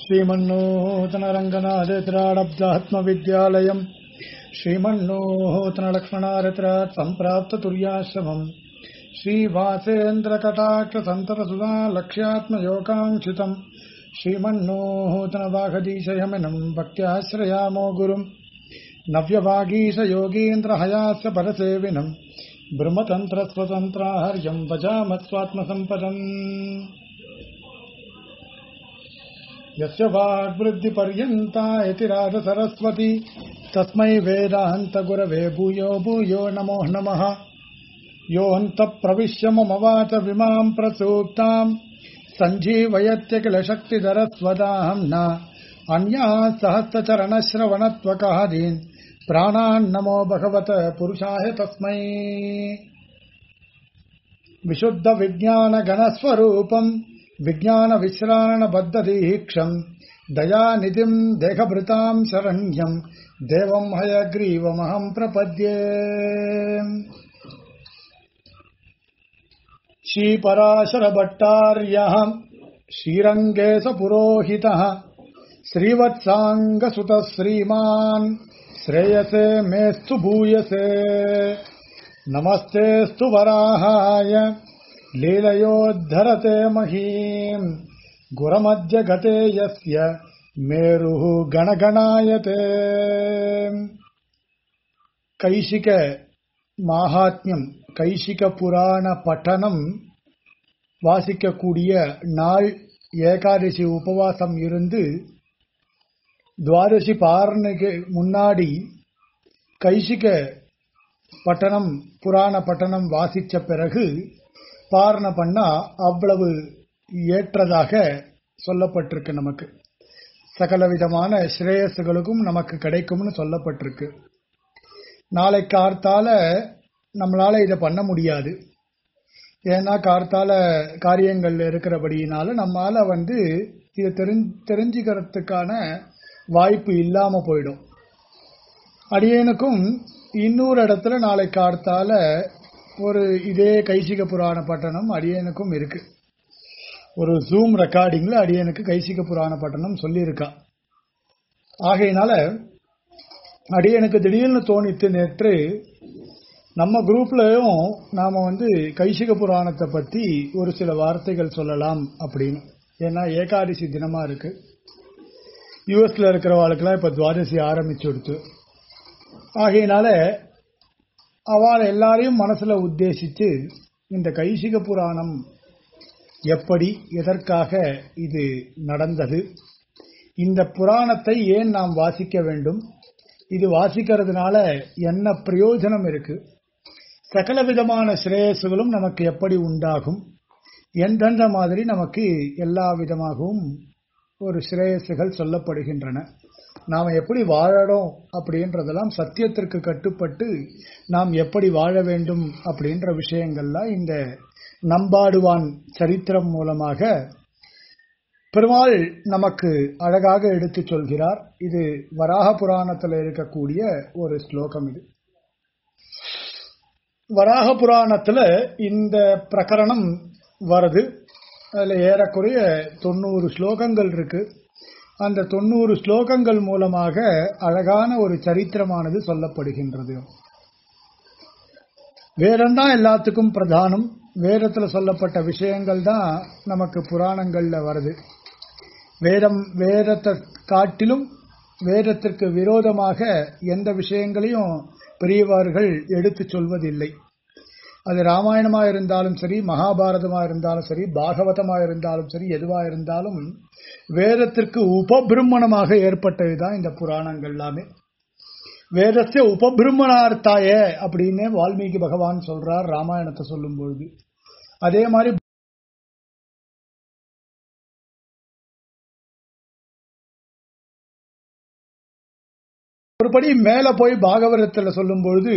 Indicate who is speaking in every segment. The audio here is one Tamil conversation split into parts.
Speaker 1: श्रीमन्नूतनरङ्गनाथत्राडब्दात्मविद्यालयम् श्रीमन्नूतनलक्ष्मणारत्रात् सम्प्राप्ततुर्याश्रमम् श्रीवासेन्द्रकटाक्षसन्तरसुधा लक्ष्यात्मयोगाङ्क्षितम् श्रीमन्नूतनवाघदीशयमिनम् भक्त्याश्रयामो गुरुम् नव्यवागीशयोगीन्द्रहयास्य परसेविनम् ब्रह्मतन्त्रस्वतन्त्राहर्यम् भजामत्स्वात्मसम्पदम् यस्य वाग्वृद्धिपर्यन्ता इति राजसरस्वती तस्मै वेदान्तगुरवे भूयो भूयो नमो नमः योऽन्तप्रविश्य मम वाच विमाम् प्रसूक्ताम् सञ्जीवयत्य किल शक्तिधरस्वदाहम् न अन्या सहस्रचरणश्रवणत्वकादीन् प्राणान्नमो भगवत पुरुषाय तस्मै विशुद्धविज्ञानगणस्वरूपम् विज्ञानविश्राणबद्धदीक्षम् दयानिधिम् देहभृताम् शरण्यम् देवम् हयग्रीवमहम् प्रपद्ये श्रीपराशरभट्टार्यः श्रीरङ्गेशपुरोहितः श्रीवत्साङ्गसुतः श्रीमान् श्रेयसे मेस्तु भूयसे नमस्तेऽस्तु वराहाय लीलयोद्धरते महीम् गुरमद्य गते यस्य मेरुः गणगणायते கைசிக மாகாத்மியம் கைசிக புராண பட்டணம் வாசிக்கக்கூடிய நாள் ஏகாதசி உபவாசம் இருந்து துவாதசி பாரணைக்கு முன்னாடி கைசிக பட்டணம் புராண பட்டணம் வாசிச்ச பிறகு பாரண பண்ணா அவ்வளவு ஏற்றதாக சொல்லப்பட்டிருக்கு நமக்கு சகல விதமான ஸ்ரேயஸுகளுக்கும் நமக்கு கிடைக்கும்னு சொல்லப்பட்டிருக்கு நாளை கார்த்தால நம்மளால இதை பண்ண முடியாது ஏன்னா கார்த்தால காரியங்கள் இருக்கிறபடியினால நம்மால வந்து இதை தெரிஞ்சு தெரிஞ்சுக்கிறதுக்கான வாய்ப்பு இல்லாம போயிடும் அடியனுக்கும் இன்னொரு இடத்துல நாளை கார்த்தால ஒரு இதே கைசிக புராண பட்டணம் அடியனுக்கும் இருக்கு ஒரு ஜூம் ரெக்கார்டிங்ல அடியனுக்கு கைசிக புராண பட்டணம் சொல்லியிருக்கா ஆகையினால அடியனுக்கு திடீர்னு தோணித்து நேற்று நம்ம குரூப்லயும் நாம வந்து கைசிக புராணத்தை பத்தி ஒரு சில வார்த்தைகள் சொல்லலாம் அப்படின்னு ஏன்னா ஏகாதசி தினமா இருக்கு யூஎஸ்ல இருக்கிறவாளுக்கெல்லாம் இப்ப துவாதசி ஆரம்பிச்சு கொடுத்து ஆகையினால அவள் எல்லாரையும் மனசுல உத்தேசித்து இந்த கைசிக புராணம் எப்படி எதற்காக இது நடந்தது இந்த புராணத்தை ஏன் நாம் வாசிக்க வேண்டும் இது வாசிக்கிறதுனால என்ன பிரயோஜனம் இருக்கு சகல விதமான ஸ்ரேயசுகளும் நமக்கு எப்படி உண்டாகும் எந்தெந்த மாதிரி நமக்கு எல்லா விதமாகவும் ஒரு ஸ்ரேயசுகள் சொல்லப்படுகின்றன நாம் எப்படி வாழறோம் அப்படின்றதெல்லாம் சத்தியத்திற்கு கட்டுப்பட்டு நாம் எப்படி வாழ வேண்டும் அப்படின்ற விஷயங்கள்லாம் இந்த நம்பாடுவான் சரித்திரம் மூலமாக பெருமாள் நமக்கு அழகாக எடுத்து சொல்கிறார் இது வராக புராணத்தில் இருக்கக்கூடிய ஒரு ஸ்லோகம் இது வராக புராணத்துல இந்த பிரகரணம் வருது அதுல ஏறக்குறைய தொண்ணூறு ஸ்லோகங்கள் இருக்கு அந்த தொண்ணூறு ஸ்லோகங்கள் மூலமாக அழகான ஒரு சரித்திரமானது சொல்லப்படுகின்றது வேதம்தான் எல்லாத்துக்கும் பிரதானம் வேதத்துல சொல்லப்பட்ட விஷயங்கள் தான் நமக்கு புராணங்கள்ல வருது வேதம் வேதத்தை காட்டிலும் வேதத்திற்கு விரோதமாக எந்த விஷயங்களையும் பெரியவர்கள் எடுத்து சொல்வதில்லை அது ராமாயணமா இருந்தாலும் சரி மகாபாரதமா இருந்தாலும் சரி பாகவதமா இருந்தாலும் சரி எதுவா இருந்தாலும் வேதத்திற்கு உபபிரம்மணமாக ஏற்பட்டதுதான் இந்த புராணங்கள் எல்லாமே வேதத்தை உபபிரம்மணார்த்தாய அப்படின்னு வால்மீகி பகவான் சொல்றார் ராமாயணத்தை சொல்லும் பொழுது அதே மாதிரி ஒருபடி மேல போய் பாகவதத்துல சொல்லும் பொழுது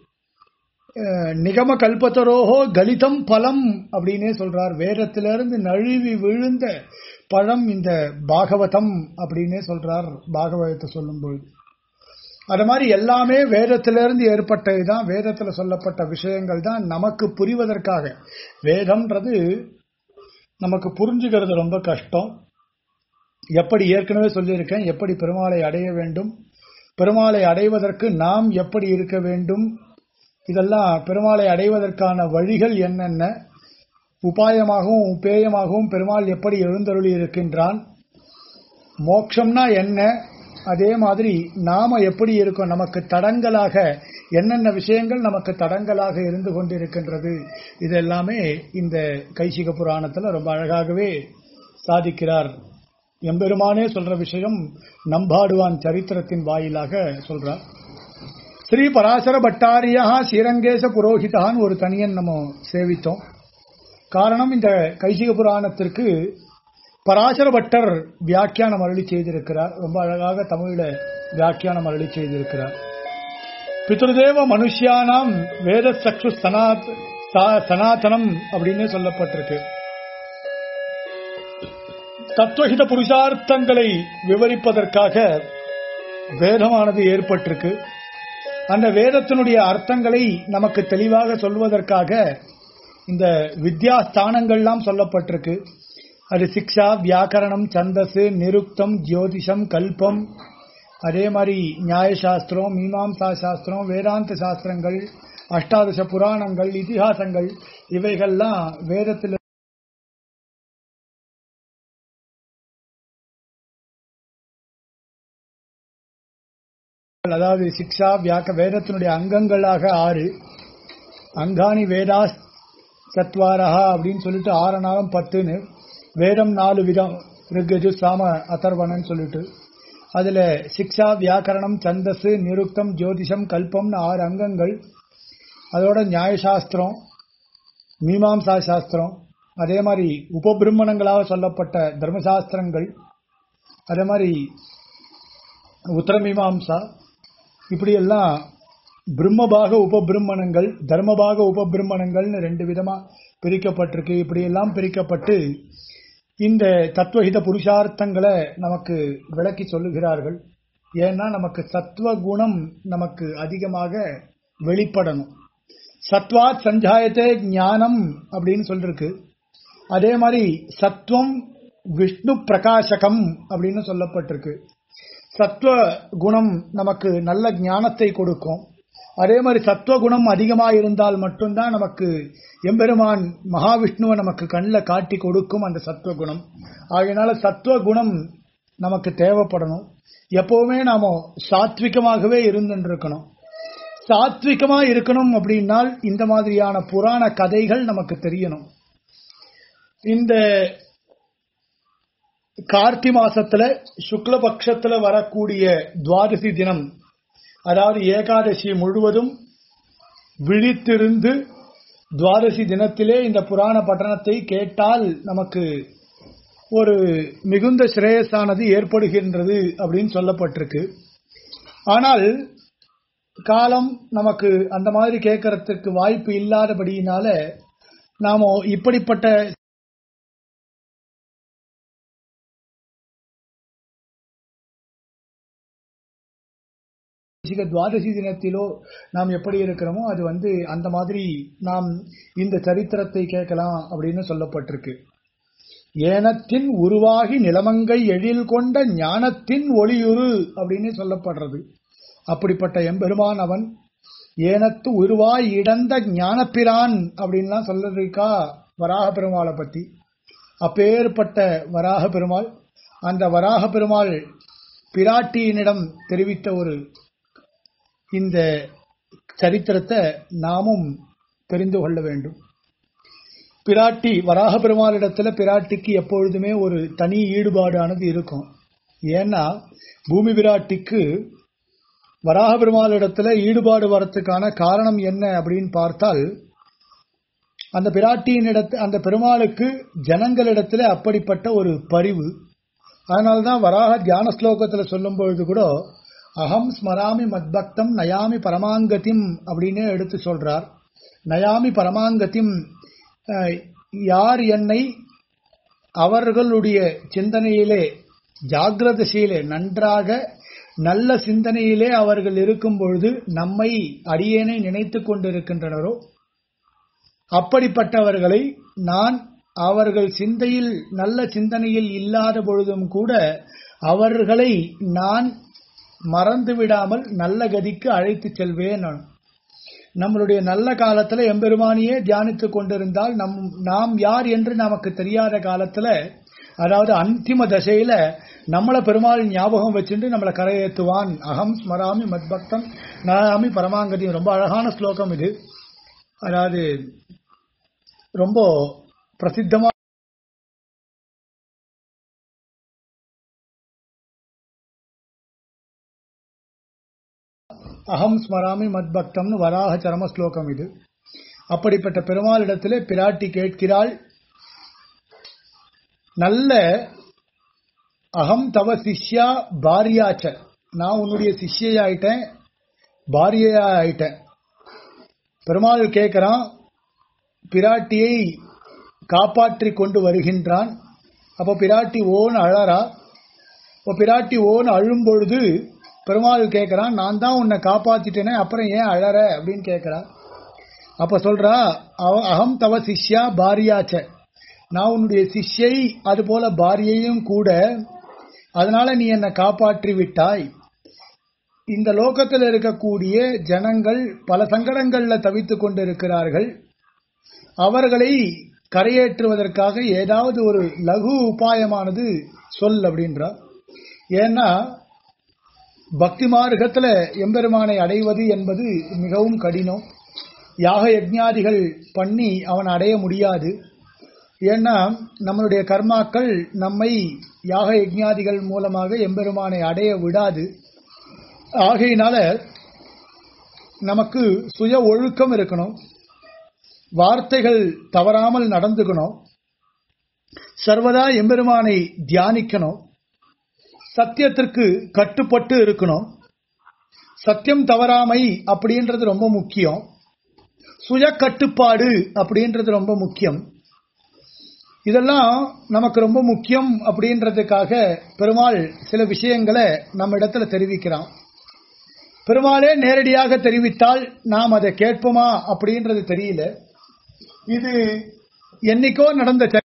Speaker 1: நிகம கல்பத்தரோஹோ கலிதம் பலம் அப்படின்னே சொல்றார் வேதத்திலிருந்து நழுவி விழுந்த பழம் இந்த பாகவதம் அப்படின்னே சொல்றார் பாகவதத்தை சொல்லும் பொழுது அது மாதிரி எல்லாமே வேதத்திலிருந்து ஏற்பட்டதுதான் வேதத்துல சொல்லப்பட்ட விஷயங்கள் தான் நமக்கு புரிவதற்காக வேதம்ன்றது நமக்கு புரிஞ்சுக்கிறது ரொம்ப கஷ்டம் எப்படி ஏற்கனவே சொல்லியிருக்கேன் எப்படி பெருமாளை அடைய வேண்டும் பெருமாளை அடைவதற்கு நாம் எப்படி இருக்க வேண்டும் இதெல்லாம் பெருமாளை அடைவதற்கான வழிகள் என்னென்ன உபாயமாகவும் உபேயமாகவும் பெருமாள் எப்படி எழுந்தருளி இருக்கின்றான் மோட்சம்னா என்ன அதே மாதிரி நாம எப்படி இருக்கோம் நமக்கு தடங்கலாக என்னென்ன விஷயங்கள் நமக்கு தடங்கலாக இருந்து கொண்டிருக்கின்றது இது எல்லாமே இந்த கைசிக புராணத்துல ரொம்ப அழகாகவே சாதிக்கிறார் எம்பெருமானே சொல்ற விஷயம் நம்பாடுவான் சரித்திரத்தின் வாயிலாக சொல்றார் ஸ்ரீ பராசர பட்டாரியா ஸ்ரீரங்கேச புரோஹிதான் ஒரு தனியன் நம்ம சேவித்தோம் காரணம் இந்த கைசிக புராணத்திற்கு பராசர பட்டர் வியாக்கியானம் அருளி செய்திருக்கிறார் ரொம்ப அழகாக தமிழில் வியாக்கியானம் அருளி செய்திருக்கிறார் பித்ருதேவ மனுஷியானாம் வேத சக்ஷு சனாத் சனாதனம் அப்படின்னு சொல்லப்பட்டிருக்கு தத்துவஹித புருஷார்த்தங்களை விவரிப்பதற்காக வேதமானது ஏற்பட்டிருக்கு அந்த வேதத்தினுடைய அர்த்தங்களை நமக்கு தெளிவாக சொல்வதற்காக இந்த வித்யா ஸ்தானங்கள்லாம் சொல்லப்பட்டிருக்கு அது சிக்ஷா வியாக்கரணம் சந்தசு நிருக்தம் ஜோதிஷம் கல்பம் அதே மாதிரி நியாயசாஸ்திரம் மீமாம்சா சாஸ்திரம் வேதாந்த சாஸ்திரங்கள் அஷ்டாதச புராணங்கள் இதிகாசங்கள் இவைகள்லாம் வேதத்தில் அதாவது சிக்ஷா வியாக்க வேதத்தினுடைய அங்கங்களாக ஆறு அங்காணி வேதா சத்வாரஹா அப்படின்னு சொல்லிட்டு ஆறு நாளும் பத்துன்னு வேதம் நாலு விதம் ரிக்கஜு சாம அதர்வனன்னு சொல்லிட்டு அதுல சிக்ஷா வியாக்கரணம் சந்தசு நிருக்தம் ஜோதிஷம் கல்பம்னு ஆறு அங்கங்கள் அதோட நியாயசாஸ்திரம் மீமாம்சா சாஸ்திரம் அதே மாதிரி உபபிரம்மணங்களாக சொல்லப்பட்ட தர்மசாஸ்திரங்கள் அதே மாதிரி உத்தரமீமாம்சா இப்படியெல்லாம் பிரம்மபாக உபபிரம்மணங்கள் தர்மபாக உபபிரம்மணங்கள்னு ரெண்டு விதமா பிரிக்கப்பட்டிருக்கு இப்படியெல்லாம் பிரிக்கப்பட்டு இந்த தத்துவஹித புருஷார்த்தங்களை நமக்கு விளக்கி சொல்லுகிறார்கள் ஏன்னா நமக்கு சத்துவ குணம் நமக்கு அதிகமாக வெளிப்படணும் சத்வாத் சஞ்சாயத்தே ஞானம் அப்படின்னு சொல்லிருக்கு அதே மாதிரி சத்வம் விஷ்ணு பிரகாசகம் அப்படின்னு சொல்லப்பட்டிருக்கு சத்வ குணம் நமக்கு நல்ல ஞானத்தை கொடுக்கும் அதே மாதிரி சத்வ குணம் அதிகமாக இருந்தால் மட்டும்தான் நமக்கு எம்பெருமான் மகாவிஷ்ணுவை நமக்கு கண்ணில் காட்டி கொடுக்கும் அந்த சத்வ குணம் ஆகையினால சத்வ குணம் நமக்கு தேவைப்படணும் எப்பவுமே நாம சாத்விகமாகவே இருந்துருக்கணும் சாத்விகமா இருக்கணும் அப்படின்னால் இந்த மாதிரியான புராண கதைகள் நமக்கு தெரியணும் இந்த கார்த்தி மாசத்துல சுக்லபக்ஷத்துல வரக்கூடிய துவாதசி தினம் அதாவது ஏகாதசி முழுவதும் விழித்திருந்து துவாதசி தினத்திலே இந்த புராண பட்டணத்தை கேட்டால் நமக்கு ஒரு மிகுந்த சிரேயஸானது ஏற்படுகின்றது அப்படின்னு சொல்லப்பட்டிருக்கு ஆனால் காலம் நமக்கு அந்த மாதிரி கேட்கறதுக்கு வாய்ப்பு இல்லாதபடியினால நாம இப்படிப்பட்ட துவாதசி தினத்திலோ நாம் எப்படி இருக்கிறோமோ அது வந்து அந்த மாதிரி நாம் இந்த சரித்திரத்தை கேட்கலாம் அப்படின்னு சொல்லப்பட்டிருக்கு ஏனத்தின் உருவாகி நிலமங்கை எழில் கொண்ட ஞானத்தின் ஒளியுரு அப்படின்னு சொல்லப்படுறது அப்படிப்பட்ட எம்பெருமான் அவன் ஏனத்து உருவாய் இடந்த ஞானப்பிரான் அப்படின்லாம் சொல்லிருக்கா வராக பெருமாளை பத்தி அப்பேற்பட்ட வராக பெருமாள் அந்த வராக பெருமாள் பிராட்டியினிடம் தெரிவித்த ஒரு இந்த சரித்திரத்தை நாமும் தெரிந்து கொள்ள வேண்டும் பிராட்டி வராக பெருமாளிடத்துல பிராட்டிக்கு எப்பொழுதுமே ஒரு தனி ஈடுபாடானது இருக்கும் ஏன்னா பூமி பிராட்டிக்கு வராக பெருமாளிடத்துல ஈடுபாடு வரத்துக்கான காரணம் என்ன அப்படின்னு பார்த்தால் அந்த பிராட்டியின் இடத்து அந்த பெருமாளுக்கு ஜனங்களிடத்துல அப்படிப்பட்ட ஒரு பரிவு அதனால்தான் வராக தியான ஸ்லோகத்துல சொல்லும் பொழுது கூட அகம் ஸ்மராமி மத்பக்தம் நயாமி பரமாங்கதிம் அப்படின்னு எடுத்து சொல்றார் நயாமி பரமாங்கதிம் யார் என்னை அவர்களுடைய சிந்தனையிலே ஜாகிரதசீலே நன்றாக நல்ல சிந்தனையிலே அவர்கள் இருக்கும் பொழுது நம்மை அடியேனை நினைத்துக் கொண்டிருக்கின்றனரோ அப்படிப்பட்டவர்களை நான் அவர்கள் சிந்தையில் நல்ல சிந்தனையில் இல்லாத பொழுதும் கூட அவர்களை நான் மறந்து விடாமல் நல்ல கதிக்கு அழைத்து செல்வேன் நான் நம்மளுடைய நல்ல காலத்துல எம்பெருமானியே தியானித்துக் கொண்டிருந்தால் நம் நாம் யார் என்று நமக்கு தெரியாத காலத்துல அதாவது அந்திம தசையில நம்மள பெருமாள் ஞாபகம் வச்சுட்டு நம்மளை கரையேற்றுவான் அகம் ஸ்மராமி மத்பக்தம் நாமி பரமாங்கதி ரொம்ப அழகான ஸ்லோகம் இது அதாவது ரொம்ப பிரசித்தமா அகம் ஸ்மராமி மத்பக்தம்னு வராக சரம ஸ்லோகம் இது அப்படிப்பட்ட பெருமாளிடத்திலே பிராட்டி கேட்கிறாள் நல்ல அகம் தவ சிஷ்யா பாரியாச்ச நான் உன்னுடைய சிஷ்யாயிட்டேன் பாரியா ஆயிட்டேன் பெருமாள் கேட்கிறான் பிராட்டியை காப்பாற்றி கொண்டு வருகின்றான் அப்போ பிராட்டி ஓன்னு அழறா இப்போ பிராட்டி ஓன்னு அழும் பொழுது பெருமாள் கேட்குறான் நான் தான் உன்னை காப்பாத்திட்டேனே அப்புறம் ஏன் அழற அப்படின்னு கேட்குறா அப்ப சொல்றா அவ- அகம் தவ சிஷ்யா பாரியாச்ச நான் உன்னுடைய சிஷ்யை அது போல பாரியையும் கூட அதனால நீ என்னை காப்பாற்றி விட்டாய் இந்த லோகத்தில் இருக்கக்கூடிய ஜனங்கள் பல சங்கடங்கள்ல தவித்துக் கொண்டிருக்கிறார்கள் அவர்களை கரையேற்றுவதற்காக ஏதாவது ஒரு லகு உபாயமானது சொல் அப்படின்றார் ஏன்னா பக்தி மார்க்கத்துல எம்பெருமானை அடைவது என்பது மிகவும் கடினம் யாக யஜ்ஞாதிகள் பண்ணி அவன் அடைய முடியாது ஏன்னா நம்மளுடைய கர்மாக்கள் நம்மை யாக யஜ்ஞாதிகள் மூலமாக எம்பெருமானை அடைய விடாது ஆகையினால நமக்கு சுய ஒழுக்கம் இருக்கணும் வார்த்தைகள் தவறாமல் நடந்துக்கணும் சர்வதா எம்பெருமானை தியானிக்கணும் சத்தியத்திற்கு கட்டுப்பட்டு இருக்கணும் சத்தியம் தவறாமை அப்படின்றது ரொம்ப முக்கியம் சுய கட்டுப்பாடு அப்படின்றது ரொம்ப முக்கியம் இதெல்லாம் நமக்கு ரொம்ப முக்கியம் அப்படின்றதுக்காக பெருமாள் சில விஷயங்களை நம்ம இடத்துல தெரிவிக்கிறான் பெருமாளே நேரடியாக தெரிவித்தால் நாம் அதை கேட்போமா அப்படின்றது தெரியல இது என்னைக்கோ நடந்த ச-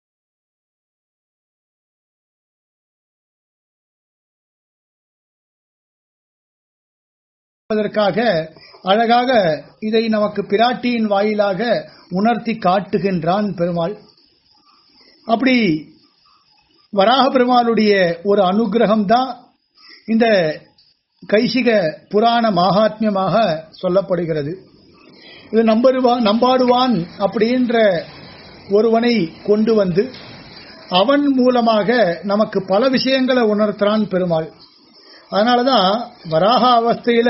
Speaker 1: அதற்காக அழகாக இதை நமக்கு பிராட்டியின் வாயிலாக உணர்த்தி காட்டுகின்றான் பெருமாள் அப்படி வராக பெருமாளுடைய ஒரு அனுகிரகம் தான் இந்த கைசிக புராண மகாத்மியமாக சொல்லப்படுகிறது இது நம்பருவான் நம்பாடுவான் அப்படின்ற ஒருவனை கொண்டு வந்து அவன் மூலமாக நமக்கு பல விஷயங்களை உணர்த்துறான் பெருமாள் அதனாலதான் வராக அவஸ்தையில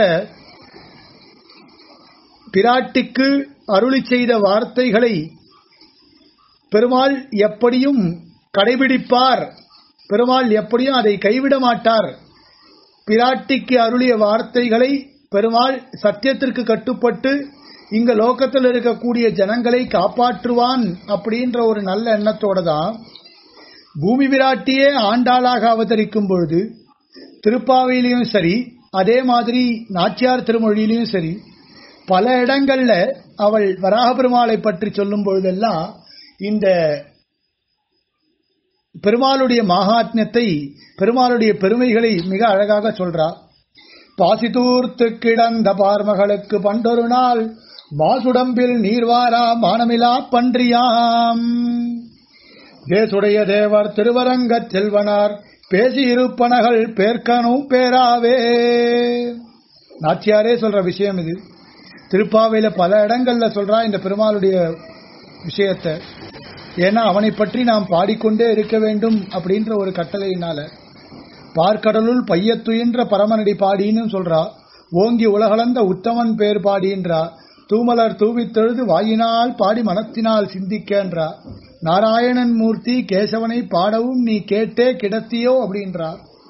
Speaker 1: பிராட்டிக்கு அருளி செய்த வார்த்தைகளை பெருமாள் எப்படியும் கடைபிடிப்பார் பெருமாள் எப்படியும் அதை கைவிட மாட்டார் பிராட்டிக்கு அருளிய வார்த்தைகளை பெருமாள் சத்தியத்திற்கு கட்டுப்பட்டு இங்க லோகத்தில் இருக்கக்கூடிய ஜனங்களை காப்பாற்றுவான் அப்படின்ற ஒரு நல்ல எண்ணத்தோட தான் பூமி விராட்டியே ஆண்டாளாக அவதரிக்கும் பொழுது திருப்பாவையிலையும் சரி அதே மாதிரி நாச்சியார் திருமொழியிலையும் சரி பல இடங்கள்ல அவள் வராக பெருமாளை பற்றி சொல்லும் பொழுதெல்லாம் இந்த பெருமாளுடைய மகாத்மியத்தை பெருமாளுடைய பெருமைகளை மிக அழகாக சொல்றா பாசிதூர்த்து கிடந்த பார்மகளுக்கு பண்டொரு நாள் மாசுடம்பில் நீர்வாரா மானமிலா பன்றியாம் தேசுடைய தேவர் திருவரங்கச் செல்வனார் பேசியிருப்பனகள் பேர்க்கனும் பேராவே நாச்சியாரே சொல்ற விஷயம் இது திருப்பாவையில பல இடங்கள்ல சொல்றா இந்த பெருமாளுடைய விஷயத்தை ஏன்னா அவனை பற்றி நாம் பாடிக்கொண்டே இருக்க வேண்டும் அப்படின்ற ஒரு கட்டளையினால பார்க்கடலுள் பையத்துயின்ற பரமனடி பாடின்னு சொல்றா ஓங்கி உலகளந்த உத்தமன் பேர் பாடின்றா தூமலர் தூவித்தெழுது வாயினால் பாடி மனத்தினால் சிந்திக்கன்றா நாராயணன் மூர்த்தி கேசவனை பாடவும் நீ கேட்டே கிடத்தியோ அப்படின்றா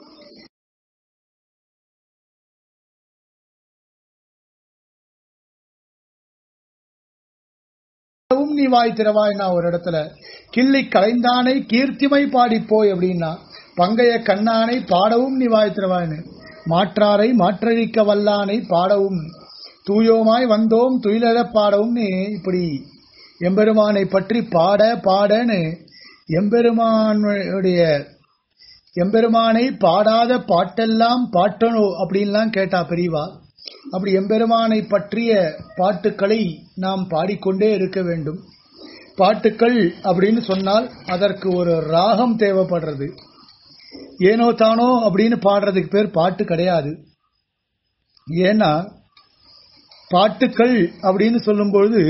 Speaker 1: பாடவும் நீ வாய் திறவாய்னா ஒரு இடத்துல கிள்ளி கலைந்தானை கீர்த்திமை பாடிப்போய் அப்படின்னா பங்கைய கண்ணானை பாடவும் நீ வாய் திறவாய்னு மாற்றாரை மாற்றழிக்க வல்லானை பாடவும் தூயோமாய் வந்தோம் துயிலெழப் பாடவும் நீ இப்படி எம்பெருமானை பற்றி பாட பாடன்னு எம்பெருமானுடைய எம்பெருமானை பாடாத பாட்டெல்லாம் பாட்டணும் அப்படின்லாம் கேட்டா பெரியவா அப்படி எம்பெருமானை பற்றிய பாட்டுக்களை நாம் பாடிக்கொண்டே இருக்க வேண்டும் பாட்டுக்கள் அப்படின்னு சொன்னால் அதற்கு ஒரு ராகம் தேவைப்படுறது ஏனோ தானோ அப்படின்னு பாடுறதுக்கு பேர் பாட்டு கிடையாது ஏன்னா பாட்டுக்கள் அப்படின்னு சொல்லும்பொழுது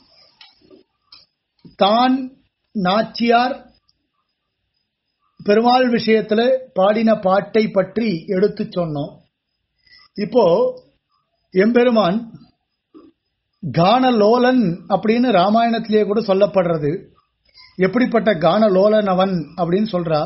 Speaker 1: தான் நாச்சியார் பெருமாள் விஷயத்துல பாடின பாட்டை பற்றி எடுத்து சொன்னோம் இப்போ எம்பெருமான் கானலோலன் அப்படின்னு ராமாயணத்திலேயே கூட சொல்லப்படுறது எப்படிப்பட்ட கானலோலன் அவன் அப்படின்னு சொல்றா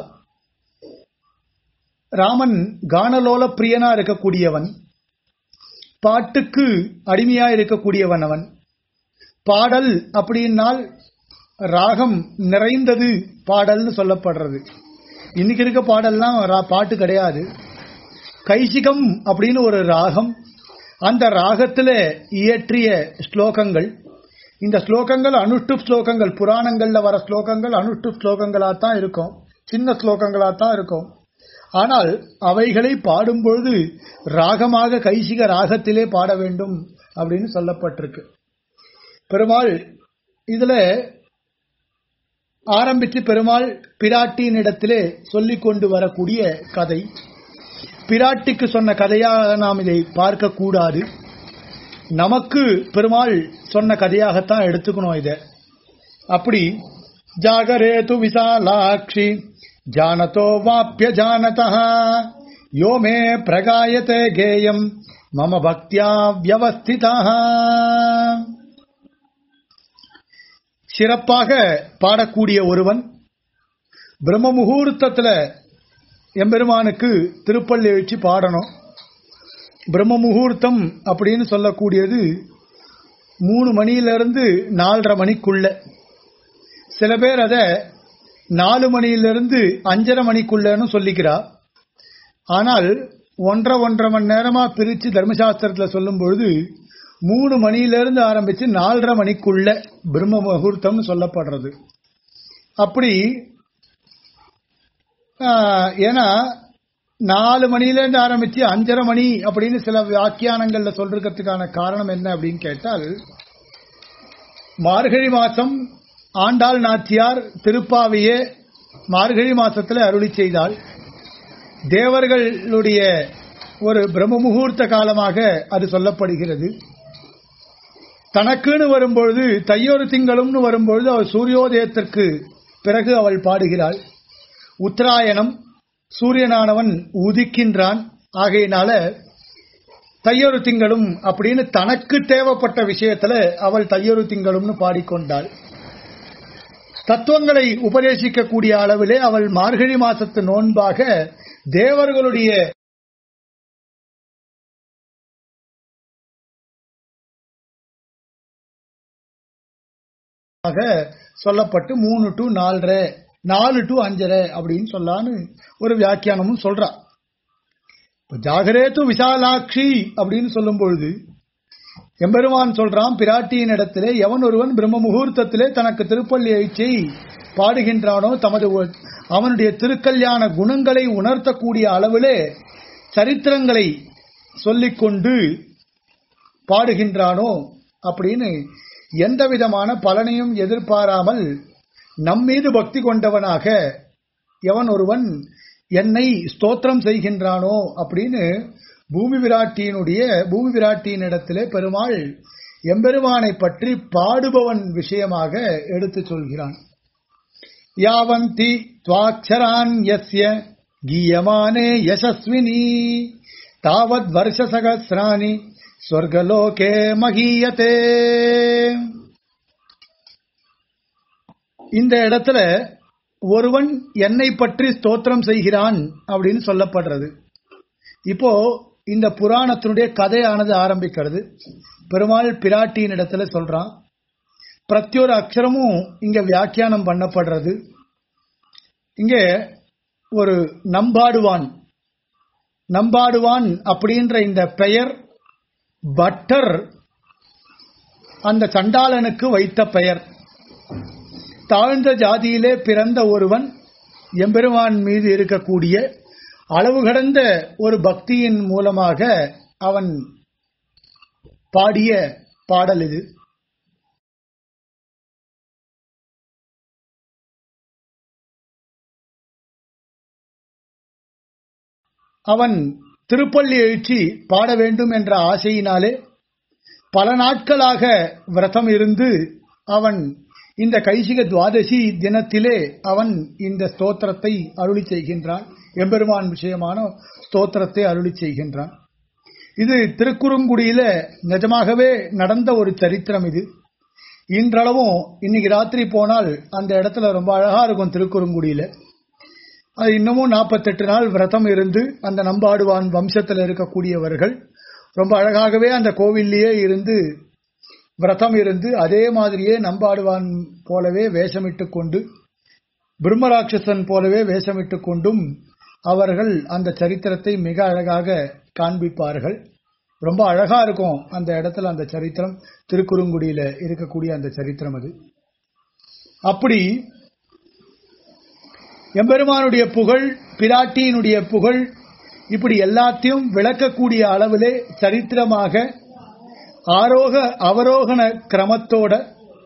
Speaker 1: ராமன் கானலோல பிரியனா இருக்கக்கூடியவன் பாட்டுக்கு அடிமையா இருக்கக்கூடியவன் அவன் பாடல் அப்படின்னால் ராகம் நிறைந்தது பாடல்னு சொல்லப்படுறது இன்னைக்கு இருக்க பாடல்லாம் ரா- பாட்டு கிடையாது கைசிகம் அப்படின்னு ஒரு ராகம் அந்த ராகத்துல இயற்றிய ஸ்லோகங்கள் இந்த ஸ்லோகங்கள் அனுஷ்டு ஸ்லோகங்கள் புராணங்கள்ல வர ஸ்லோகங்கள் அனுஷ்டு ஸ்லோகங்களா தான் இருக்கும் சின்ன ஸ்லோகங்களா தான் இருக்கும் ஆனால் அவைகளை பாடும்பொழுது ராகமாக கைசிக ராகத்திலே பாட வேண்டும் அப்படின்னு சொல்லப்பட்டிருக்கு பெருமாள் இதுல ஆரம்பித்து பெருமாள் பிராட்டியின் இடத்திலே சொல்லிக் கொண்டு வரக்கூடிய கதை பிராட்டிக்கு சொன்ன கதையாக நாம் இதை பார்க்க கூடாது நமக்கு பெருமாள் சொன்ன கதையாகத்தான் எடுத்துக்கணும் இதை அப்படி ஜாகரேது விசாலாட்சி ஜானதோ வாப்பிய ஜானதா யோ மே பிரகாயத்தே கேயம் மம பக்தியா வியவஸ்திதா சிறப்பாக பாடக்கூடிய ஒருவன் பிரம்ம முகூர்த்தத்துல எம்பெருமானுக்கு திருப்பள்ளி வச்சு பாடணும் பிரம்ம முகூர்த்தம் அப்படின்னு சொல்லக்கூடியது மூணு மணியிலிருந்து நாலரை மணிக்குள்ள சில பேர் அதை நாலு மணியிலிருந்து அஞ்சரை மணிக்குள்ளன்னு சொல்லிக்கிறா ஆனால் ஒன்றரை ஒன்றரை மணி நேரமா பிரிச்சு தர்மசாஸ்திரத்துல சொல்லும் பொழுது மூணு மணியிலிருந்து ஆரம்பிச்சு நாலரை மணிக்குள்ள பிரம்ம முகூர்த்தம்னு சொல்லப்படுறது அப்படி ஆஹ், ஏன்னா நாலு மணியிலேருந்து ஆரம்பிச்சு அஞ்சரை மணி அப்படின்னு சில வியாக்கியானங்கள்ல சொல்றதுக்கான காரணம் என்ன அப்படின்னு கேட்டால் மார்கழி மாசம் ஆண்டாள் நாச்சியார் திருப்பாவையே மார்கழி மாசத்துல அருளி செய்தாள் தேவர்களுடைய ஒரு பிரம்ம முகூர்த்த காலமாக அது சொல்லப்படுகிறது தனக்குன்னு வரும்பொழுது தையொரு திங்களும்னு வரும்பொழுது அவள் சூரியோதயத்திற்கு பிறகு அவள் பாடுகிறாள் உத்தராயணம் சூரியனானவன் உதிக்கின்றான் ஆகையினால தையொரு திங்களும் அப்படின்னு தனக்கு தேவைப்பட்ட விஷயத்துல அவள் தையொரு திங்களும்னு பாடிக்கொண்டாள் தத்துவங்களை உபதேசிக்கக்கூடிய அளவிலே அவள் மார்கழி மாசத்து நோன்பாக தேவர்களுடைய ஆக சொல்லப்பட்டு மூணு டு நாலரை நாலு டு அஞ்சரை அப்படின்னு சொல்லான்னு ஒரு வியாக்கியானமும் சொல்றா இப்ப ஜாகரேத்து விசாலாட்சி அப்படின்னு சொல்லும் பொழுது எம்பெருமான் சொல்றான் பிராட்டியின் இடத்திலே எவன் ஒருவன் பிரம்ம முகூர்த்தத்திலே தனக்கு திருப்பள்ளி ஐச்சை பாடுகின்றானோ தமது ஒ- அவனுடைய திருக்கல்யாண குணங்களை உணர்த்தக்கூடிய அளவிலே சரித்திரங்களை சொல்லிக்கொண்டு பாடுகின்றானோ அப்படின்னு எந்த விதமான பலனையும் எதிர்பாராமல் நம்மீது பக்தி கொண்டவனாக எவன் ஒருவன் என்னை ஸ்தோத்திரம் செய்கின்றானோ அப்படின்னு பூமி விராட்டியினுடைய பூமி விராட்டியின் இடத்திலே பெருமாள் எம்பெருமானை பற்றி பாடுபவன் விஷயமாக எடுத்துச் சொல்கிறான் யாவந்தி துவாட்சரான் யஸ்ய கீயமானே யசஸ்வினி தாவத் வருஷ சகசிராணி சொர்க்கலோகே மகீயதே இந்த இடத்துல ஒருவன் என்னை பற்றி ஸ்தோத்திரம் செய்கிறான் அப்படின்னு சொல்லப்படுறது இப்போ இந்த புராணத்தினுடைய கதையானது ஆரம்பிக்கிறது பெருமாள் பிராட்டியின் இடத்துல சொல்றான் பிரத்யொரு அக்ஷரமும் இங்க வியாக்கியானம் பண்ணப்படுறது இங்க ஒரு நம்பாடுவான் நம்பாடுவான் அப்படின்ற இந்த பெயர் பட்டர் அந்த சண்டாளனுக்கு வைத்த பெயர் தாழ்ந்த ஜாதியிலே பிறந்த ஒருவன் எம்பெருமான் மீது இருக்கக்கூடிய அளவு கடந்த ஒரு பக்தியின் மூலமாக அவன் பாடிய பாடல் இது அவன் திருப்பள்ளி எழுச்சி பாட வேண்டும் என்ற ஆசையினாலே பல நாட்களாக விரதம் இருந்து அவன் இந்த கைசிக துவாதசி தினத்திலே அவன் இந்த ஸ்தோத்திரத்தை அருளி செய்கின்றான் எம்பெருமான் விஷயமான ஸ்தோத்திரத்தை அருளி செய்கின்றான் இது திருக்குறுங்குடியில நிஜமாகவே நடந்த ஒரு சரித்திரம் இது இன்றளவும் இன்னைக்கு ராத்திரி போனால் அந்த இடத்துல ரொம்ப அழகா இருக்கும் திருக்குறுங்குடியில அது இன்னமும் நாற்பத்தெட்டு நாள் விரதம் இருந்து அந்த நம்பாடுவான் வம்சத்தில் இருக்கக்கூடியவர்கள் ரொம்ப அழகாகவே அந்த கோவில்லையே இருந்து விரதம் இருந்து அதே மாதிரியே நம்பாடுவான் போலவே வேஷமிட்டு கொண்டு பிரம்மராட்சசன் போலவே வேஷமிட்டு கொண்டும் அவர்கள் அந்த சரித்திரத்தை மிக அழகாக காண்பிப்பார்கள் ரொம்ப அழகா இருக்கும் அந்த இடத்துல அந்த சரித்திரம் திருக்குறுங்குடியில இருக்கக்கூடிய அந்த சரித்திரம் அது அப்படி எம்பெருமானுடைய புகழ் பிராட்டியினுடைய புகழ் இப்படி எல்லாத்தையும் விளக்கக்கூடிய அளவிலே சரித்திரமாக ஆரோக அவரோகண கிரமத்தோட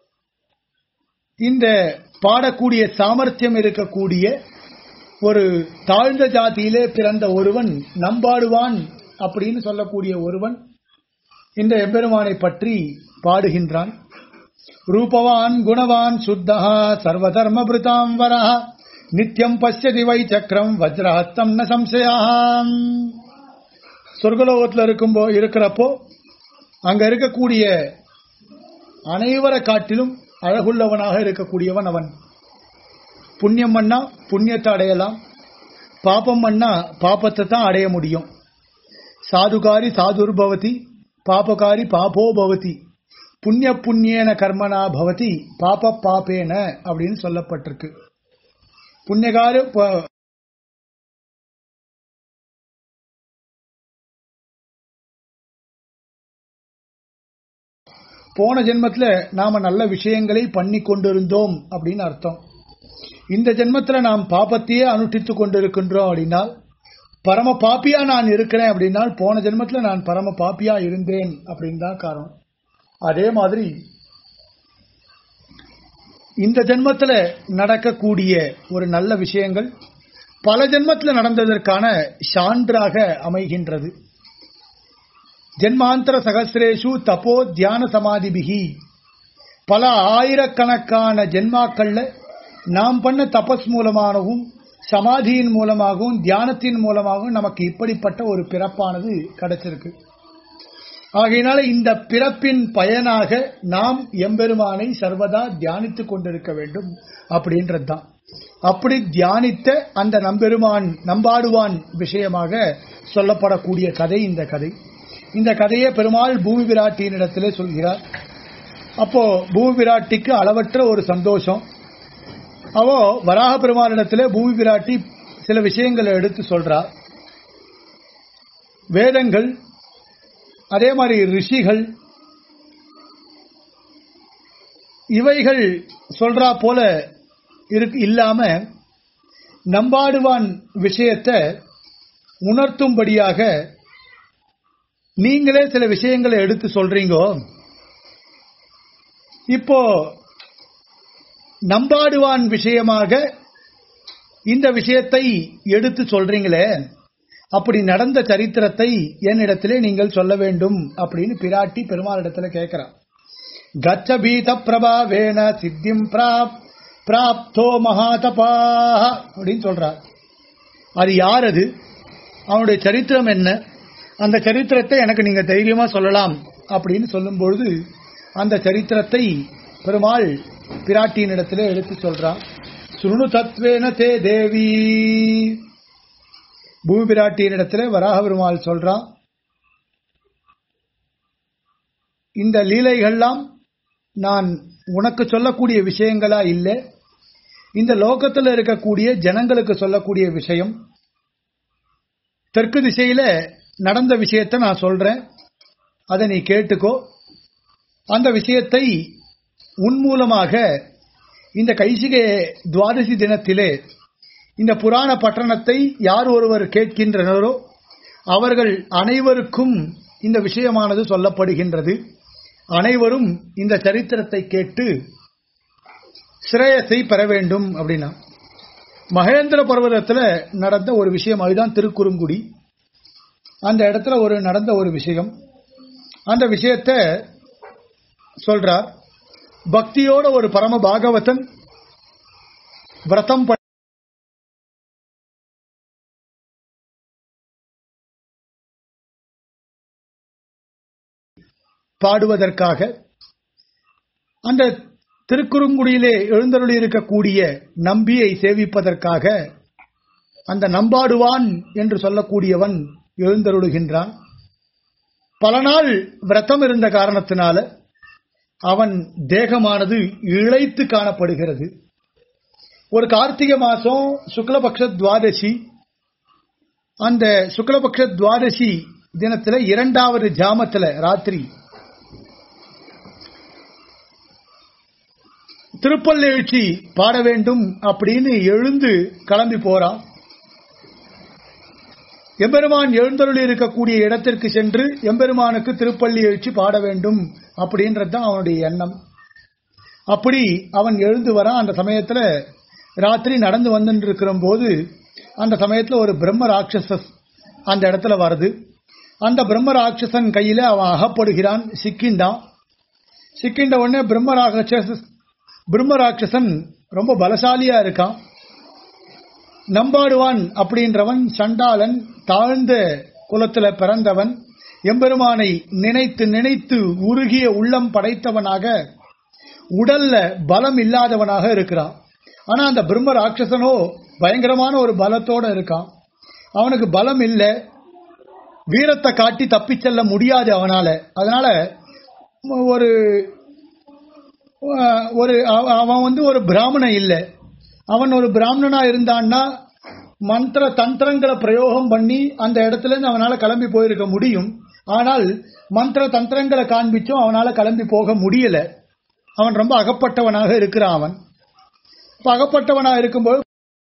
Speaker 1: இந்த பாடக்கூடிய சாமர்த்தியம் இருக்கக்கூடிய ஒரு தாழ்ந்த ஜாதியிலே பிறந்த ஒருவன் நம்பாடுவான் அப்படின்னு சொல்லக்கூடிய ஒருவன் இந்த எம்பெருமானை பற்றி பாடுகின்றான் ரூபவான் குணவான் சுத்தகா சர்வதர்ம பிருதாம் வரஹ நித்யம் பசியதி வை சக்கரம் வஜ்ரஹஸ்தம் ந சம்சயாம் சொர்க்கலோகத்தில் இருக்கும்போ இருக்கிறப்போ அங்க இருக்கக்கூடிய அனைவரை காட்டிலும் அழகுள்ளவனாக இருக்கக்கூடியவன் அவன் புண்ணியம் பண்ணா புண்ணியத்தை அடையலாம் பாப்பம் பண்ணா பாப்பத்தை தான் அடைய முடியும் சாதுகாரி சாதுர்பவதி பாபகாரி பாபோ பவதி புண்ணிய புண்ணியன கர்மனா பவதி பாப பாப்பேன அப்படின்னு சொல்லப்பட்டிருக்கு புண்ணியகாரு ப- போன ஜென்மத்துல நாம நல்ல விஷயங்களை பண்ணி கொண்டிருந்தோம் அப்படின்னு அர்த்தம் இந்த ஜென்மத்துல நாம் பாபத்தையே அனுஷ்டித்துக் கொண்டிருக்கின்றோம் அப்படின்னால் பரம பாப்பியா நான் இருக்கிறேன் அப்படின்னால் போன ஜென்மத்துல நான் பரம பாப்பியா இருந்தேன் அப்படின்னு தான் காரணம் அதே மாதிரி இந்த ஜென்மத்துல நடக்கக்கூடிய ஒரு நல்ல விஷயங்கள் பல ஜென்மத்துல நடந்ததற்கான சான்றாக அமைகின்றது ஜென்மாந்தர சகசிரேஷு தபோ தியான சமாதிபிகி பல ஆயிரக்கணக்கான ஜென்மாக்கள்ல நாம் பண்ண தபஸ் மூலமாகவும் சமாதியின் மூலமாகவும் தியானத்தின் மூலமாகவும் நமக்கு இப்படிப்பட்ட ஒரு பிறப்பானது கிடைச்சிருக்கு ஆகையினால இந்த பிறப்பின் பயனாக நாம் எம்பெருமானை சர்வதா தியானித்துக் கொண்டிருக்க வேண்டும் அப்படின்றதுதான் அப்படி தியானித்த அந்த நம்பெருமான் நம்பாடுவான் விஷயமாக சொல்லப்படக்கூடிய கதை இந்த கதை இந்த கதையை பெருமாள் பூமி விராட்டியினிடத்திலே சொல்கிறார் அப்போ பூமி விராட்டிக்கு அளவற்ற ஒரு சந்தோஷம் அவோ வராக பெருமாளிடத்திலே பூமி விராட்டி சில விஷயங்களை எடுத்து சொல்றா வேதங்கள் அதே மாதிரி ரிஷிகள் இவைகள் சொல்றா போல இருக்கு இல்லாம நம்பாடுவான் விஷயத்தை உணர்த்தும்படியாக நீங்களே சில விஷயங்களை எடுத்து சொல்றீங்கோ இப்போ நம்பாடுவான் விஷயமாக இந்த விஷயத்தை எடுத்து சொல்றீங்களே அப்படி நடந்த சரித்திரத்தை என்னிடத்திலே நீங்கள் சொல்ல வேண்டும் அப்படின்னு பிராட்டி பெருமாளிடத்துல கேட்கிறார் கச்ச பீத பிரபாவேன சித்திம் பிராப் பிராப்தோ மகாதபா அப்படின்னு சொல்றார் அது யார் அது அவனுடைய சரித்திரம் என்ன அந்த சரித்திரத்தை எனக்கு நீங்க தைரியமா சொல்லலாம் அப்படின்னு சொல்லும் பொழுது அந்த சரித்திரத்தை பெருமாள் பிராட்டியினிடத்திலே எடுத்து சொல்றான் சுருணு தத்வேன தே தேவி பூமி பிராட்டியினிடத்திலே வராக பெருமாள் சொல்றான் இந்த லீலைகள்லாம் நான் உனக்கு சொல்லக்கூடிய விஷயங்களா இல்லை இந்த லோகத்தில் இருக்கக்கூடிய ஜனங்களுக்கு சொல்லக்கூடிய விஷயம் தெற்கு திசையில நடந்த விஷயத்தை நான் சொல்றேன் அதை நீ கேட்டுக்கோ அந்த விஷயத்தை உன் மூலமாக இந்த கைசிகை துவாதசி தினத்திலே இந்த புராண பட்டணத்தை யார் ஒருவர் கேட்கின்றனரோ அவர்கள் அனைவருக்கும் இந்த விஷயமானது சொல்லப்படுகின்றது அனைவரும் இந்த சரித்திரத்தை கேட்டு சிரேயத்தை பெற வேண்டும் அப்படின்னா மகேந்திர பர்வதத்தில் நடந்த ஒரு விஷயம் அதுதான் திருக்குறுங்குடி அந்த இடத்துல ஒரு நடந்த ஒரு விஷயம் அந்த விஷயத்த சொல்றார் பக்தியோட ஒரு பரம பாகவதன் விரதம் ப- பாடுவதற்காக அந்த திருக்குறுங்குடியிலே எழுந்தருளி இருக்கக்கூடிய நம்பியை சேவிப்பதற்காக அந்த நம்பாடுவான் என்று சொல்லக்கூடியவன் எழுந்தருளுகின்றான் பல நாள் விரதம் இருந்த காரணத்தினால அவன் தேகமானது இழைத்து காணப்படுகிறது ஒரு கார்த்திகை மாசம் சுக்லபக்ஷ துவாதசி அந்த சுக்லபக்ஷ துவாதசி தினத்துல இரண்டாவது ஜாமத்துல ராத்திரி திருப்பள்ளெழுச்சி பாட வேண்டும் அப்படின்னு எழுந்து கிளம்பி போறான் எம்பெருமான் எழுந்தருளி இருக்கக்கூடிய இடத்திற்கு சென்று எம்பெருமானுக்கு திருப்பள்ளி எழுச்சி பாட வேண்டும் அப்படின்றது தான் அவனுடைய எண்ணம் அப்படி அவன் எழுந்து வரான் அந்த சமயத்துல ராத்திரி நடந்து வந்துட்டு இருக்கிற போது அந்த சமயத்துல ஒரு பிரம்ம ராட்சசஸ் அந்த இடத்துல வருது அந்த பிரம்ம ராட்சசன் கையில அவன் அகப்படுகிறான் சிக்கின்றான் சிக்கின்ற உடனே பிரம்ம ராட்சச பிரம்ம ராட்சசன் ரொம்ப பலசாலியா இருக்கான் நம்பாடுவான் அப்படின்றவன் சண்டாளன் தாழ்ந்த குலத்துல பிறந்தவன் எம்பெருமானை நினைத்து நினைத்து உருகிய உள்ளம் படைத்தவனாக உடல்ல பலம் இல்லாதவனாக இருக்கிறான் ஆனா அந்த பிரம்ம ராட்சசனோ பயங்கரமான ஒரு பலத்தோட இருக்கான் அவனுக்கு பலம் இல்லை வீரத்தை காட்டி தப்பிச் செல்ல முடியாது அவனால அதனால ஒரு ஒரு அவ- அவன் வந்து ஒரு பிராமணன் இல்லை அவன் ஒரு பிராமணனா இருந்தான்னா மந்திர தந்திரங்களை பிரயோகம் பண்ணி அந்த இடத்துல இருந்து அவனால கிளம்பி போயிருக்க முடியும் ஆனால் மந்திர தந்திரங்களை காண்பிச்சும் அவனால கிளம்பி போக முடியல அவன் ரொம்ப அகப்பட்டவனாக இருக்கிறான் அவன் இப்ப அகப்பட்டவனா இருக்கும்போது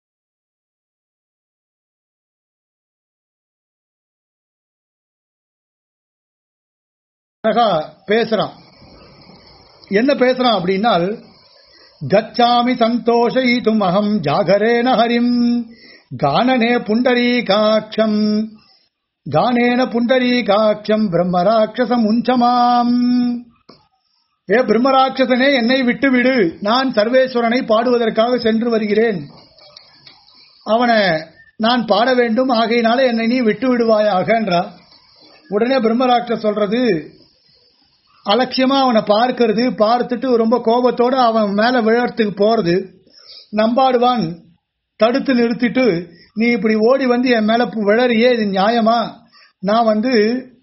Speaker 1: அழகா பேசுறான் என்ன பேசுறான் அப்படின்னால் கச்சாமி சந்தோஷயிதும் அகம் ஜாகரேன ஹரிம் கானனே புண்டரீகாட்சம் கானேன புண்டரீகாட்சம் பிரம்மராட்சசம் உஞ்சமாம் ஏ பிரம்மராட்சசனே என்னை விட்டுவிடு நான் சர்வேஸ்வரனை பாடுவதற்காக சென்று வருகிறேன் அவனை நான் பாட வேண்டும் ஆகையினால என்னை நீ விட்டு விடுவாயாகன்றா உடனே பிரம்மராட்சஸ் சொல்றது அலட்சியமா அவனை பார்க்கிறது பார்த்துட்டு ரொம்ப கோபத்தோட அவன் மேல விழறதுக்கு போறது நம்பாடுவான் தடுத்து நிறுத்திட்டு நீ இப்படி ஓடி வந்து என் மேல பு- விழறியே இது நியாயமா நான் வந்து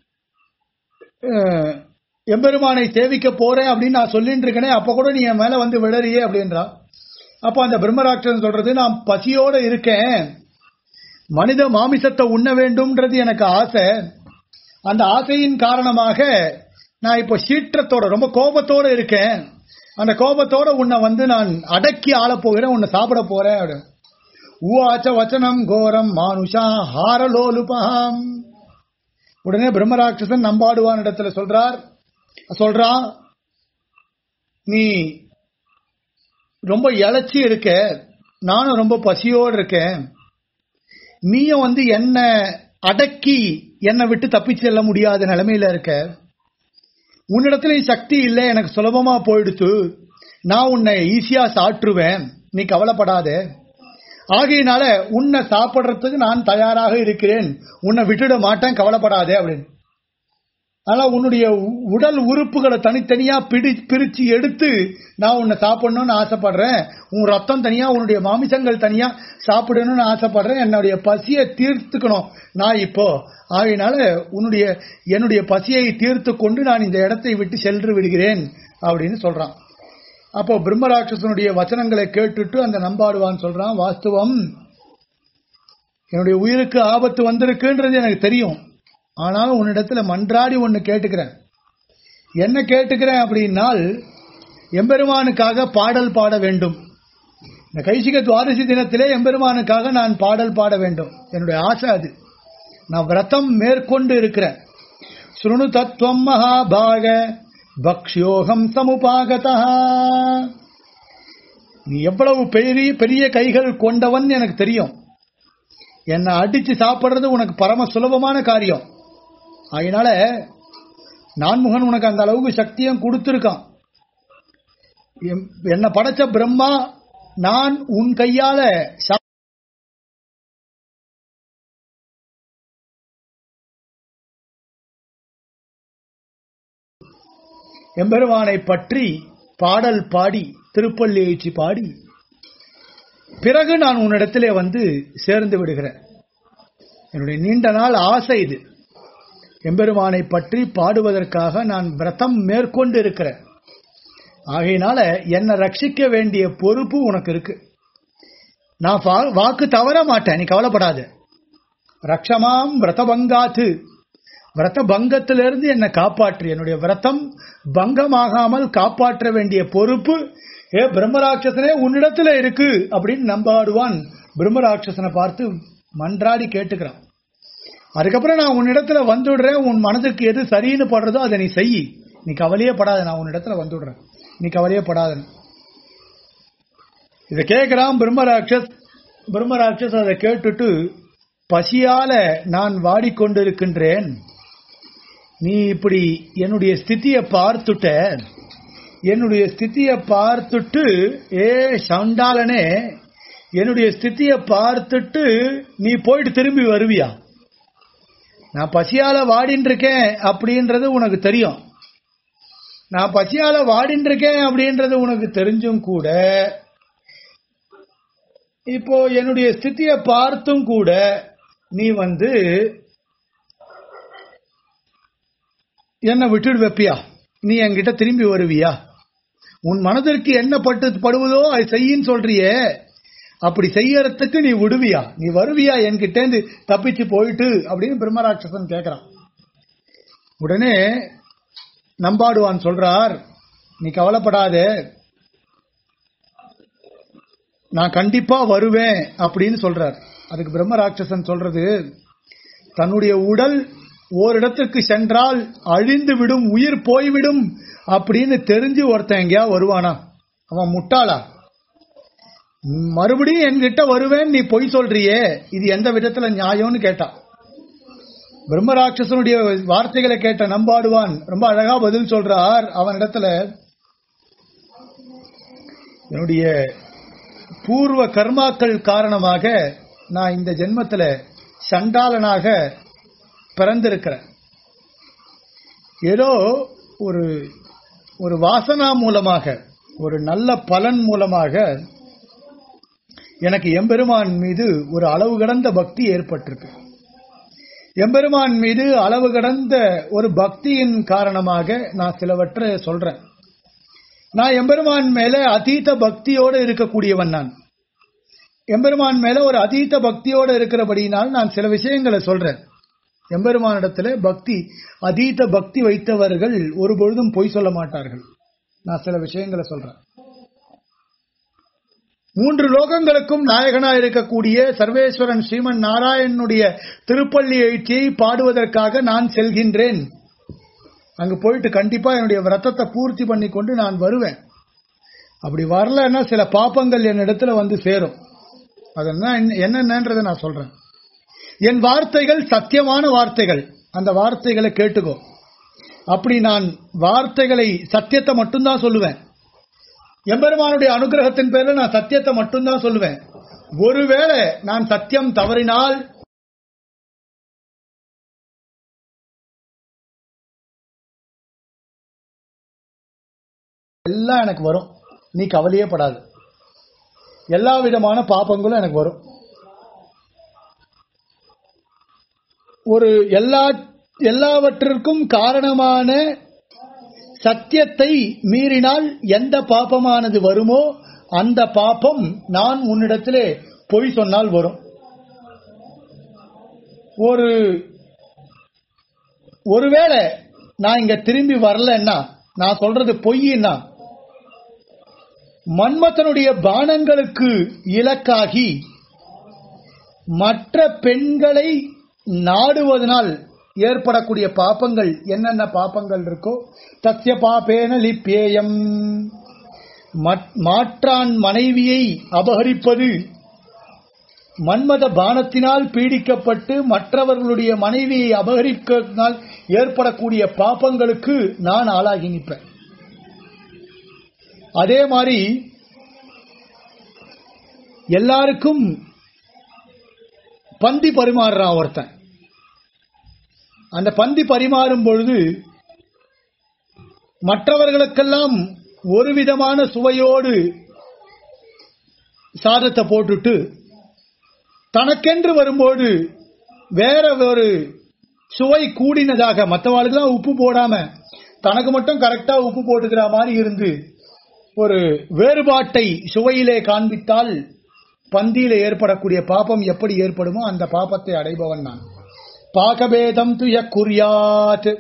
Speaker 1: அஹ், எம்பெருமானை சேவிக்க போறேன் அப்படின்னு நான் சொல்லிட்டு இருக்கேனே அப்ப கூட நீ என் மேல வந்து விழறியே அப்படின்றா அப்போ அந்த பிரம்மராட்சன் சொல்றது நான் பசியோட இருக்கேன் மனித மாமிசத்தை உண்ண வேண்டும்ன்றது எனக்கு ஆசை அந்த ஆசையின் காரணமாக நான் இப்போ சீற்றத்தோட ரொம்ப கோபத்தோட இருக்கேன் அந்த கோபத்தோட உன்னை வந்து நான் அடக்கி ஆளப் போகிறேன் உன்னை சாப்பிட போறேன் அப்படின்னு. உவாச்ச வச்சனம் கோரம் மானுஷா ஹாரலோலுபகாம் உடனே பிரம்மராட்சசன் நம்பாடுவான் இடத்துல சொல்றார் சொல்றான் நீ ரொம்ப இழைச்சி இருக்க நானும் ரொம்ப பசியோடு இருக்கேன் நீயும் வந்து என்ன அடக்கி என்னை விட்டு தப்பிச்சு செல்ல முடியாத நிலைமையில இருக்க உன்னிடத்துல சக்தி இல்லை எனக்கு சுலபமா போயிடுத்து நான் உன்னை ஈஸியா சாற்றுவேன் நீ கவலைப்படாத ஆகையினால உன்னை சாப்பிடுறதுக்கு நான் தயாராக இருக்கிறேன் உன்னை விட்டுட மாட்டேன் கவலைப்படாதே அப்படின்னு ஆனா உன்னுடைய உ- உடல் உறுப்புகளை தனித்தனியா பிடி பிரிச்சு எடுத்து நான் உன்னை சாப்பிடணும்னு ஆசைப்படுறேன் உன் ரத்தம் தனியா உன்னுடைய மாமிசங்கள் தனியா சாப்பிடணும்னு ஆசைப்படுறேன் என்னுடைய பசியை தீர்த்துக்கணும் நான் இப்போ ஆகையினால உன்னுடைய என்னுடைய பசியை தீர்த்து கொண்டு நான் இந்த இடத்தை விட்டு சென்று விடுகிறேன் அப்படின்னு சொல்றான் அப்போ பிரம்மராட்சசனுடைய வச்சனங்களை கேட்டுட்டு அந்த நம்பாடுவான் சொல்றான் வாஸ்தவம் என்னுடைய உயிருக்கு ஆபத்து வந்திருக்குன்றது எனக்கு தெரியும் ஆனாலும் உன்னிடத்துல மன்றாடி ஒன்னு கேட்டுக்கிறேன் என்ன கேட்டுக்கிறேன் அப்படின்னால் எம்பெருமானுக்காக பாடல் பாட வேண்டும் இந்த கைசிக துவாதசி தினத்திலே எம்பெருமானுக்காக நான் பாடல் பாட வேண்டும் என்னுடைய ஆசை அது நான் விரதம் மேற்கொண்டு இருக்கிறேன் சுருணு தத்துவம் மகாபாக பக்ஷ்யோகம் சமுபாகதா நீ எவ்வளவு பெரிய பெரிய கைகள் கொண்டவன் எனக்கு தெரியும் என்னை அடிச்சு சாப்பிடுறது உனக்கு பரம சுலபமான காரியம் அதனால நான்முகன் உனக்கு அந்த அளவுக்கு சக்தியும் கொடுத்திருக்கான் எம்- என்னை படைச்ச பிரம்மா நான் உன் கையால சா- எம்பெருமானை பற்றி பாடல் பாடி திருப்பள்ளி எழுச்சி பாடி பிறகு நான் உன்னிடத்திலே வந்து சேர்ந்து விடுகிறேன் என்னுடைய நீண்ட நாள் ஆசை இது எம்பெருமானை பற்றி பாடுவதற்காக நான் விரதம் மேற்கொண்டு இருக்கிறேன் ஆகையினால என்னை ரட்சிக்க வேண்டிய பொறுப்பு உனக்கு இருக்கு நான் வா- வாக்கு தவற மாட்டேன் நீ கவலைப்படாத ரக்ஷமாம் விரதபங்காத்து விரத பங்கத்திலிருந்து என்னை காப்பாற்று என்னுடைய விரதம் பங்கமாகாமல் காப்பாற்ற வேண்டிய பொறுப்பு ஏ பிரம்மராட்சசனே உன்னிடத்துல இருக்கு அப்படின்னு நம்பாடுவான் பிரம்மராட்சசனை பார்த்து மன்றாடி கேட்டுக்கிறான் அதுக்கப்புறம் நான் உன்னிடத்துல வந்துடுறேன் உன் மனதுக்கு எது சரின்னு படுறதோ அதை நீ செய் நீ கவலையே படாத நான் உன்னிடத்துல வந்துடுறேன் நீ கவலையே படாத இதை கேட்கிறான் பிரம்மராட்சஸ் பிரம்மராட்சஸ் அதை கேட்டுட்டு பசியால நான் வாடிக்கொண்டிருக்கின்றேன் நீ இப்படி என்னுடைய ஸ்திதியை பார்த்துட்ட என்னுடைய ஸ்திதியை பார்த்துட்டு ஏ சண்டாளனே என்னுடைய ஸ்திதியை பார்த்துட்டு நீ போயிட்டு திரும்பி வருவியா நான் பசியால வாடின்னு இருக்கேன் அப்படின்றது உனக்கு தெரியும் நான் பசியால வாடின்னு இருக்கேன் அப்படின்றது உனக்கு தெரிஞ்சும் கூட இப்போ என்னுடைய ஸ்திதியை பார்த்தும் கூட நீ வந்து என்ன விட்டுடு வைப்பியா நீ என்கிட்ட திரும்பி வருவியா உன் மனதிற்கு என்ன பட்டு படுவதோ அதை செய்யின்னு சொல்றியே அப்படி செய்யறதுக்கு நீ விடுவியா நீ வருவியா என்கிட்டேந்து தப்பிச்சு போயிட்டு அப்படின்னு பிரம்மராட்சசன் கேட்கிறான் உடனே நம்பாடுவான் சொல்றார் நீ கவலைப்படாதே நான் கண்டிப்பா வருவேன் அப்படின்னு சொல்றார் அதுக்கு பிரம்மராட்சசன் சொல்றது தன்னுடைய உடல் ஓரிடத்துக்கு சென்றால் அழிந்து விடும் உயிர் போய்விடும் அப்படின்னு தெரிஞ்சு ஒருத்தன் எங்கேயா வருவானா அவன் முட்டாளா மறுபடியும் என்கிட்ட வருவேன் நீ பொய் சொல்றியே இது எந்த விதத்துல நியாயம்னு கேட்டான் பிரம்மராட்சசனுடைய வார்த்தைகளை கேட்ட நம்பாடுவான் ரொம்ப அழகா பதில் சொல்றார் அவனிடத்துல என்னுடைய பூர்வ கர்மாக்கள் காரணமாக நான் இந்த ஜென்மத்துல சண்டாளனாக பிறந்திருக்கிறேன் ஏதோ ஒரு ஒரு வாசனா மூலமாக ஒரு நல்ல பலன் மூலமாக எனக்கு எம்பெருமான் மீது ஒரு அளவு கடந்த பக்தி ஏற்பட்டிருக்கு எம்பெருமான் மீது அளவு கடந்த ஒரு பக்தியின் காரணமாக நான் சிலவற்றை சொல்றேன் நான் எம்பெருமான் மேல அதீத பக்தியோடு இருக்கக்கூடியவன் நான் எம்பெருமான் மேல ஒரு அதீத பக்தியோடு இருக்கிறபடியினால் நான் சில விஷயங்களை சொல்றேன் எம்பெருமானிடத்துல பக்தி அதீத பக்தி வைத்தவர்கள் ஒரு பொழுதும் பொய் சொல்ல மாட்டார்கள் நான் சில விஷயங்களை சொல்றேன் மூன்று லோகங்களுக்கும் நாயகனா இருக்கக்கூடிய சர்வேஸ்வரன் ஸ்ரீமன் நாராயணனுடைய திருப்பள்ளி எழுச்சியை பாடுவதற்காக நான் செல்கின்றேன் அங்க போயிட்டு கண்டிப்பா என்னுடைய விரதத்தை பூர்த்தி பண்ணி கொண்டு நான் வருவேன் அப்படி வரலன்னா சில பாப்பங்கள் என்னிடத்துல வந்து சேரும் அதெல்லாம் என்னென்னன்றதை நான் சொல்றேன் என் வார்த்தைகள் சத்தியமான வார்த்தைகள் அந்த வார்த்தைகளை கேட்டுக்கோ அப்படி நான் வார்த்தைகளை சத்தியத்தை மட்டும்தான் சொல்லுவேன் எம்பெருமானுடைய அனுகிரகத்தின் பேர்ல நான் சத்தியத்தை மட்டும்தான் சொல்லுவேன் ஒருவேளை நான் சத்தியம் தவறினால் எல்லாம் எனக்கு வரும் நீ கவலையே படாது எல்லா விதமான பாப்பங்களும் எனக்கு வரும் ஒரு எல்லா எல்லாவற்றிற்கும் காரணமான சத்தியத்தை மீறினால் எந்த பாப்பமானது வருமோ அந்த பாப்பம் நான் உன்னிடத்திலே பொய் சொன்னால் வரும் ஒரு ஒருவேளை நான் இங்க திரும்பி வரலன்னா நான் சொல்றது பொய்னா மன்மத்தனுடைய பானங்களுக்கு இலக்காகி மற்ற பெண்களை நாடுவதனால் ஏற்படக்கூடிய பாப்பங்கள் என்னென்ன பாப்பங்கள் இருக்கோ தஸ்ய பாப்பேன லிப்பேயம் மற்- மாற்றான் மனைவியை அபகரிப்பது மன்மத பானத்தினால் பீடிக்கப்பட்டு மற்றவர்களுடைய மனைவியை அபகரிப்பதனால் ஏற்படக்கூடிய பாப்பங்களுக்கு நான் ஆளாகி நிற்பேன் அதே மாதிரி எல்லாருக்கும் பந்தி பரிமாறுறான் ஒருத்தன் அந்த பந்தி பரிமாறும் பொழுது மற்றவர்களுக்கெல்லாம் ஒரு விதமான சுவையோடு சாதத்தை போட்டுட்டு தனக்கென்று வரும்போது வேற ஒரு சுவை கூடினதாக மற்றவாளுக்கெல்லாம் உப்பு போடாம தனக்கு மட்டும் கரெக்டா உப்பு போட்டுக்கிற மாதிரி இருந்து ஒரு வேறுபாட்டை சுவையிலே காண்பித்தால் பந்தியில ஏற்படக்கூடிய பாபம் எப்படி ஏற்படுமோ அந்த பாபத்தை அடைபவன் நான் பாகபேதம் துய குறியாத்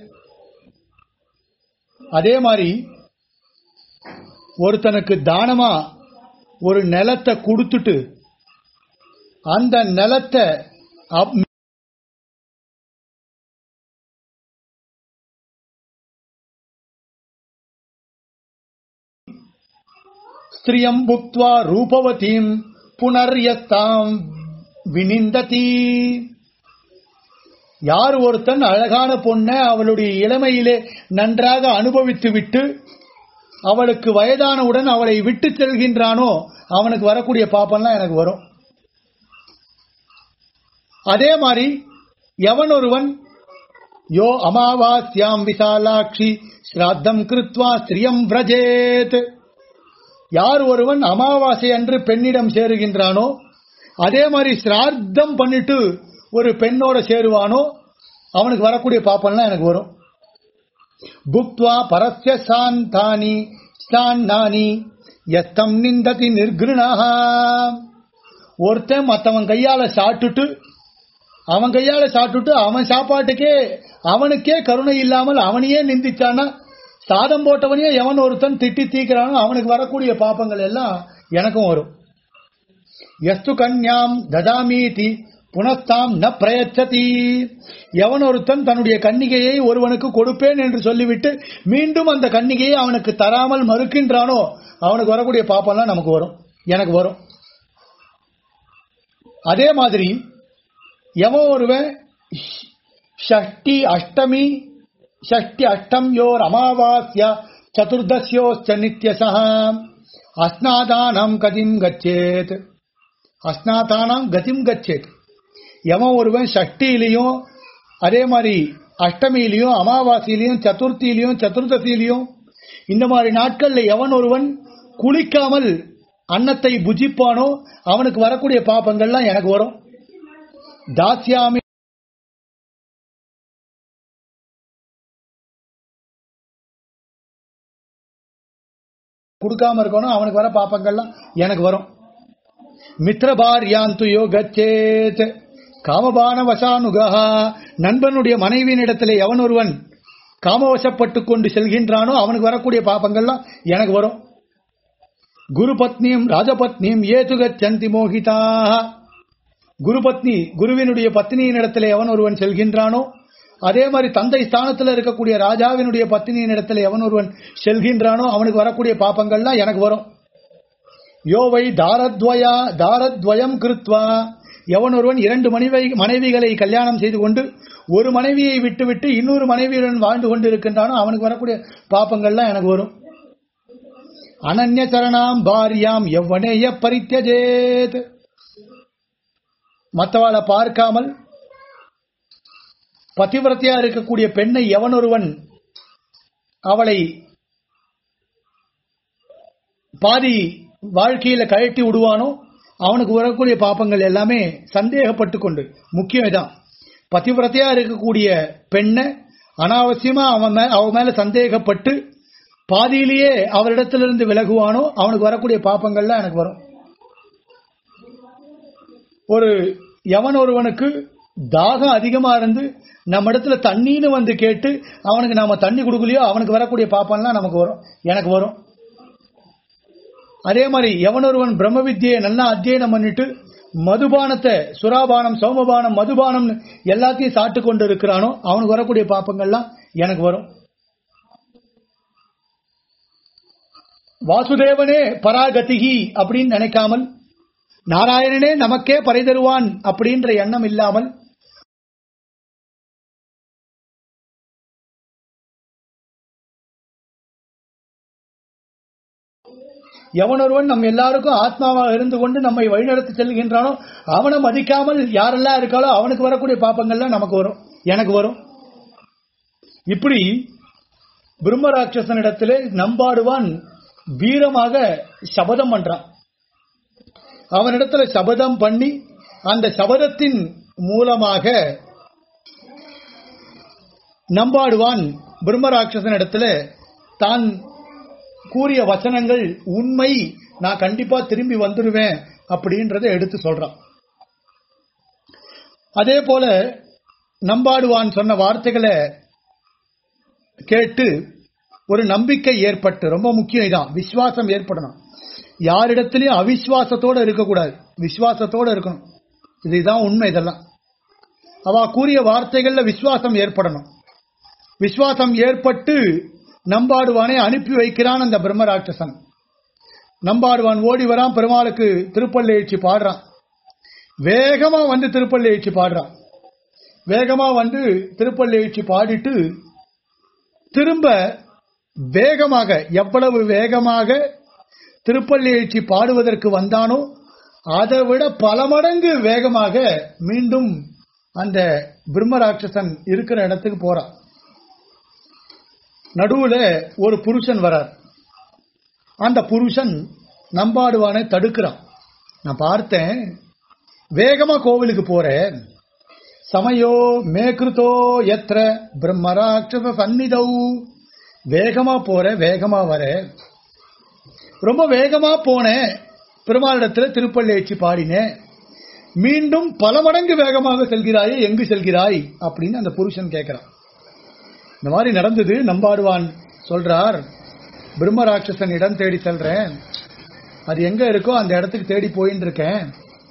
Speaker 1: அதே மாதிரி ஒருத்தனுக்கு தானமா ஒரு நிலத்தை கொடுத்துட்டு அந்த நிலத்தை அப்- ஸ்திரியம் புக்த்வா ரூபவதீம் புனர்யஸ்தாம் வினிந்ததி யார் ஒருத்தன் அழகான பொண்ணை அவளுடைய இளமையிலே நன்றாக அனுபவித்து விட்டு அவளுக்கு வயதானவுடன் அவளை விட்டு செல்கின்றானோ அவனுக்கு வரக்கூடிய பாப்பம்லாம் எனக்கு வரும் அதே மாதிரி எவன் ஒருவன் யோ அமாவாஸ்யாம் விசாலாட்சி ஸ்ராத்தம் கிருத்வா ஸ்திரியம் விரஜேத் யார் ஒருவன் அமாவாசை அன்று பெண்ணிடம் சேருகின்றானோ அதே மாதிரி சிரார்த்தம் பண்ணிட்டு ஒரு பெண்ணோட சேருவானோ அவனுக்கு வரக்கூடிய பாப்பம்லாம் எனக்கு வரும் புக்த்வா பரஸ்ய சாந்தானி ஸ்தான்னானி எத்தம் நிந்ததி நிர்கிருணாக ஒருத்தன் மத்தவன் கையால சாப்பிட்டுட்டு அவன் கையால சாப்பிட்டுட்டு அவன் சாப்பாட்டுக்கே அவனுக்கே கருணை இல்லாமல் அவனையே நிந்திச்சானா சாதம் போட்டவனையே எவன் ஒருத்தன் திட்டி தீக்கிறானோ அவனுக்கு வரக்கூடிய பாப்பங்கள் எல்லாம் எனக்கும் வரும் எஸ்து கன்யாம் ததாமீதி புனஸ்தாம் ந பிரயச்சதி எவன் ஒருத்தன் தன்னுடைய கன்னிகையை ஒருவனுக்கு கொடுப்பேன் என்று சொல்லிவிட்டு மீண்டும் அந்த கன்னிகையை அவனுக்கு தராமல் மறுக்கின்றானோ அவனுக்கு வரக்கூடிய பாப்பம்லாம் நமக்கு வரும் எனக்கு வரும் அதே மாதிரி எவன் ஒருவன் ஷஷ்டி அஷ்டமி ஷஷ்டி அஷ்டம்யோர் அமாவாஸ்ய சதுர்தசியோச்ச நித்யசா அஸ்நாதானம் கதிம் கச்சேத் அஸ்நாதானாம் கதிம் கச்சேத் எவன் ஒருவன் சஷ்டியிலையும் அதே மாதிரி அஷ்டமியிலையும் அமாவாசையிலையும் சதுர்த்தியிலையும் சதுர்தசியிலையும் இந்த மாதிரி நாட்கள்ல எவன் ஒருவன் குளிக்காமல் அன்னத்தை புஜிப்பானோ அவனுக்கு வரக்கூடிய பாப்பங்கள்லாம் எனக்கு வரும் தாஸ்யாமி கொடுக்காம இருக்கணும் அவனுக்கு வர பாப்பங்கள்லாம் எனக்கு வரும் மித்ரபாரியாந்து யோகச்சேத் காமபான வசானுகா நண்பனுடைய மனைவியினிடத்திலே எவன் ஒருவன் காமவசப்பட்டு கொண்டு செல்கின்றானோ அவனுக்கு வரக்கூடிய பாப்பங்கள்லாம் எனக்கு வரும் குரு பத்னியும் ராஜபத்னியும் ஏதுகச்சந்தி மோகிதாக குரு பத்னி குருவினுடைய பத்னியின் இடத்துல எவன் ஒருவன் செல்கின்றானோ அதே மாதிரி தந்தை ஸ்தானத்தில் இருக்கக்கூடிய ராஜாவினுடைய பத்னியின் இடத்துல எவன் ஒருவன் செல்கின்றானோ அவனுக்கு வரக்கூடிய பாப்பங்கள்லாம் எனக்கு வரும் யோவை தாரத்வயா தாரத்வயம் கிருத்வா எவன் ஒருவன் இரண்டு மனைவி மனைவிகளை கல்யாணம் செய்து கொண்டு ஒரு மனைவியை விட்டுவிட்டு இன்னொரு மனைவியுடன் வாழ்ந்து கொண்டு இருக்கின்றானோ அவனுக்கு வரக்கூடிய பாப்பங்கள்லாம் எனக்கு வரும் அனன்ய சரணாம் பாரியாம் எவ்வனேய பரித்தியஜேத் மற்றவாளை பார்க்காமல் பதிவிரத்தையா இருக்கக்கூடிய பெண்ணை எவனொருவன் அவளை பாதி வாழ்க்கையில கழட்டி விடுவானோ அவனுக்கு வரக்கூடிய பாப்பங்கள் எல்லாமே சந்தேகப்பட்டு கொண்டு முக்கியம் இதான் பதிவிரத்தையா இருக்கக்கூடிய பெண்ணை அனாவசியமா அவன் மே அவன் மேல சந்தேகப்பட்டு பாதியிலேயே அவரிடத்திலிருந்து விலகுவானோ அவனுக்கு வரக்கூடிய பாப்பங்கள்லாம் எனக்கு வரும் ஒரு எவன் ஒருவனுக்கு தாகம் அதிகமா இருந்து நம்ம இடத்துல தண்ணின்னு வந்து கேட்டு அவனுக்கு நாம தண்ணி கொடுக்கலையோ அவனுக்கு வரக்கூடிய பாப்பம்லாம் நமக்கு வரும் எனக்கு வரும் அதே மாதிரி எவனொருவன் பிரம்ம வித்தியை நல்லா அத்தியனம் பண்ணிட்டு மதுபானத்தை சுராபானம் சோமபானம் மதுபானம் எல்லாத்தையும் சாப்பிட்டு கொண்டு இருக்கிறானோ அவனுக்கு வரக்கூடிய பாப்பங்கள்லாம் எனக்கு வரும் வாசுதேவனே பராகதிகி அப்படின்னு நினைக்காமல் நாராயணனே நமக்கே பறை தருவான் அப்படின்ற எண்ணம் இல்லாமல் எவனொருவன் நம் எல்லாருக்கும் ஆத்மாவாக இருந்து கொண்டு நம்மை வழிநடத்தி செல்கின்றானோ அவனை மதிக்காமல் யாரெல்லாம் இருக்காளோ அவனுக்கு வரக்கூடிய பாப்பங்கள்லாம் நமக்கு வரும் எனக்கு வரும் இப்படி பிரம்மராட்சசனிடத்திலே நம்பாடுவான் வீரமாக சபதம் பண்றான் அவனிடத்துல சபதம் பண்ணி அந்த சபதத்தின் மூலமாக நம்பாடுவான் பிரம்மராட்சசனிடத்துல தான் கூறிய வசனங்கள் உண்மை நான் கண்டிப்பா திரும்பி வந்துடுவேன் அப்படின்றத எடுத்து சொல்றான் அதே போல நம்பாடுவான் சொன்ன வார்த்தைகளை கேட்டு ஒரு நம்பிக்கை ஏற்பட்டு ரொம்ப முக்கியம் இதான் விசுவாசம் ஏற்படணும் யாரிடத்திலையும் அவிஸ்வாசத்தோட இருக்கக்கூடாது விசுவாசத்தோட இருக்கணும் இதுதான் உண்மை இதெல்லாம் அவ கூறிய வார்த்தைகள்ல விசுவாசம் ஏற்படணும் விசுவாசம் ஏற்பட்டு நம்பாடுவானை அனுப்பி வைக்கிறான் அந்த பிரம்மராட்சசன் நம்பாடுவான் ஓடி வரான் பெருமாளுக்கு திருப்பள்ளி எழுச்சி பாடுறான் வேகமா வந்து திருப்பள்ளி எழுச்சி பாடுறான் வேகமா வந்து திருப்பள்ளி எழுச்சி பாடிட்டு திரும்ப வேகமாக எவ்வளவு வேகமாக திருப்பள்ளி எழுச்சி பாடுவதற்கு வந்தானோ அதை விட பல மடங்கு வேகமாக மீண்டும் அந்த பிரம்மராட்சசன் இருக்கிற இடத்துக்கு போறான் நடுவுல ஒரு புருஷன் வரார் அந்த புருஷன் நம்பாடுவானை தடுக்கிறான் நான் பார்த்தேன் வேகமா கோவிலுக்கு போறேன் சமயோ மேக்ருதோ எத்திர பிரம்மராட்சச சந்நிதௌ வேகமா போற வேகமா வர ரொம்ப வேகமா போனேன் பெருமாளிடத்துல திருப்பள்ளி ஏற்றி பாடினேன் மீண்டும் பல மடங்கு வேகமாக செல்கிறாயே எங்கு செல்கிறாய் அப்படின்னு அந்த புருஷன் கேட்கிறான் இந்த மாதிரி நடந்தது நம்பாடுவான் சொல்றார் பிரம்மராட்சசன் இடம் தேடி செல்றேன் அது எங்க இருக்கோ அந்த இடத்துக்கு தேடி போயின்னு இருக்கேன்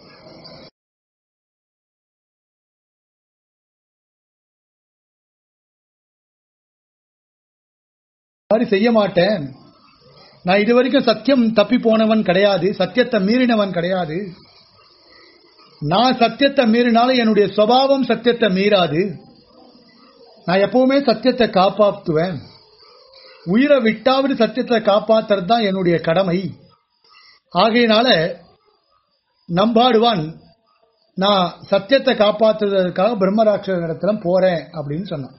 Speaker 1: மாதிரி செய்ய மாட்டேன் நான் இது வரைக்கும் சத்தியம் தப்பி போனவன் கிடையாது சத்தியத்தை மீறினவன் கிடையாது நான் சத்தியத்தை மீறினாலும் என்னுடைய சுவாவம் சத்தியத்தை மீறாது நான் எப்பவுமே சத்தியத்தை காப்பாற்றுவேன் உயிரை விட்டாவது சத்தியத்தை காப்பாத்துறது தான் என்னுடைய கடமை ஆகையினால நம்பாடுவான் நான் சத்தியத்தை காப்பாற்றுவதற்காக பிரம்மராட்சச இடத்துல போறேன் அப்படின்னு சொன்னான்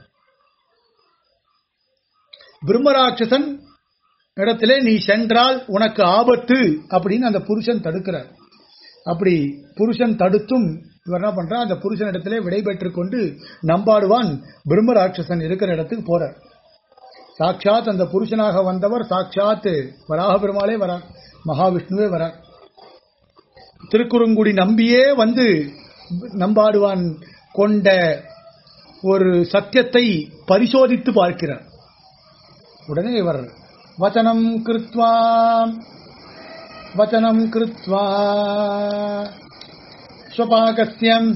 Speaker 1: பிரம்மராட்சசன் இடத்திலே நீ சென்றால் உனக்கு ஆபத்து அப்படின்னு அந்த புருஷன் தடுக்கிறார் அப்படி புருஷன் தடுத்தும் இவர் என்ன பண்றான் அந்த புருஷன் இடத்திலே விடைபெற்றுக் கொண்டு நம்பாடுவான் பிரம்மராட்சசன் இருக்கிற இடத்துக்கு போறார் சாட்சாத் அந்த புருஷனாக வந்தவர் சாட்சாத் வராக பெருமாளே வரார் மகாவிஷ்ணுவே வரார் திருக்குறுங்குடி நம்பியே வந்து நம்பாடுவான் கொண்ட ஒரு சத்தியத்தை பரிசோதித்து பார்க்கிறார் உடனே இவர் வச்சனம் கிருத்வா வச்சனம் கிருத்வா ஸ்வபாகஸ்யம்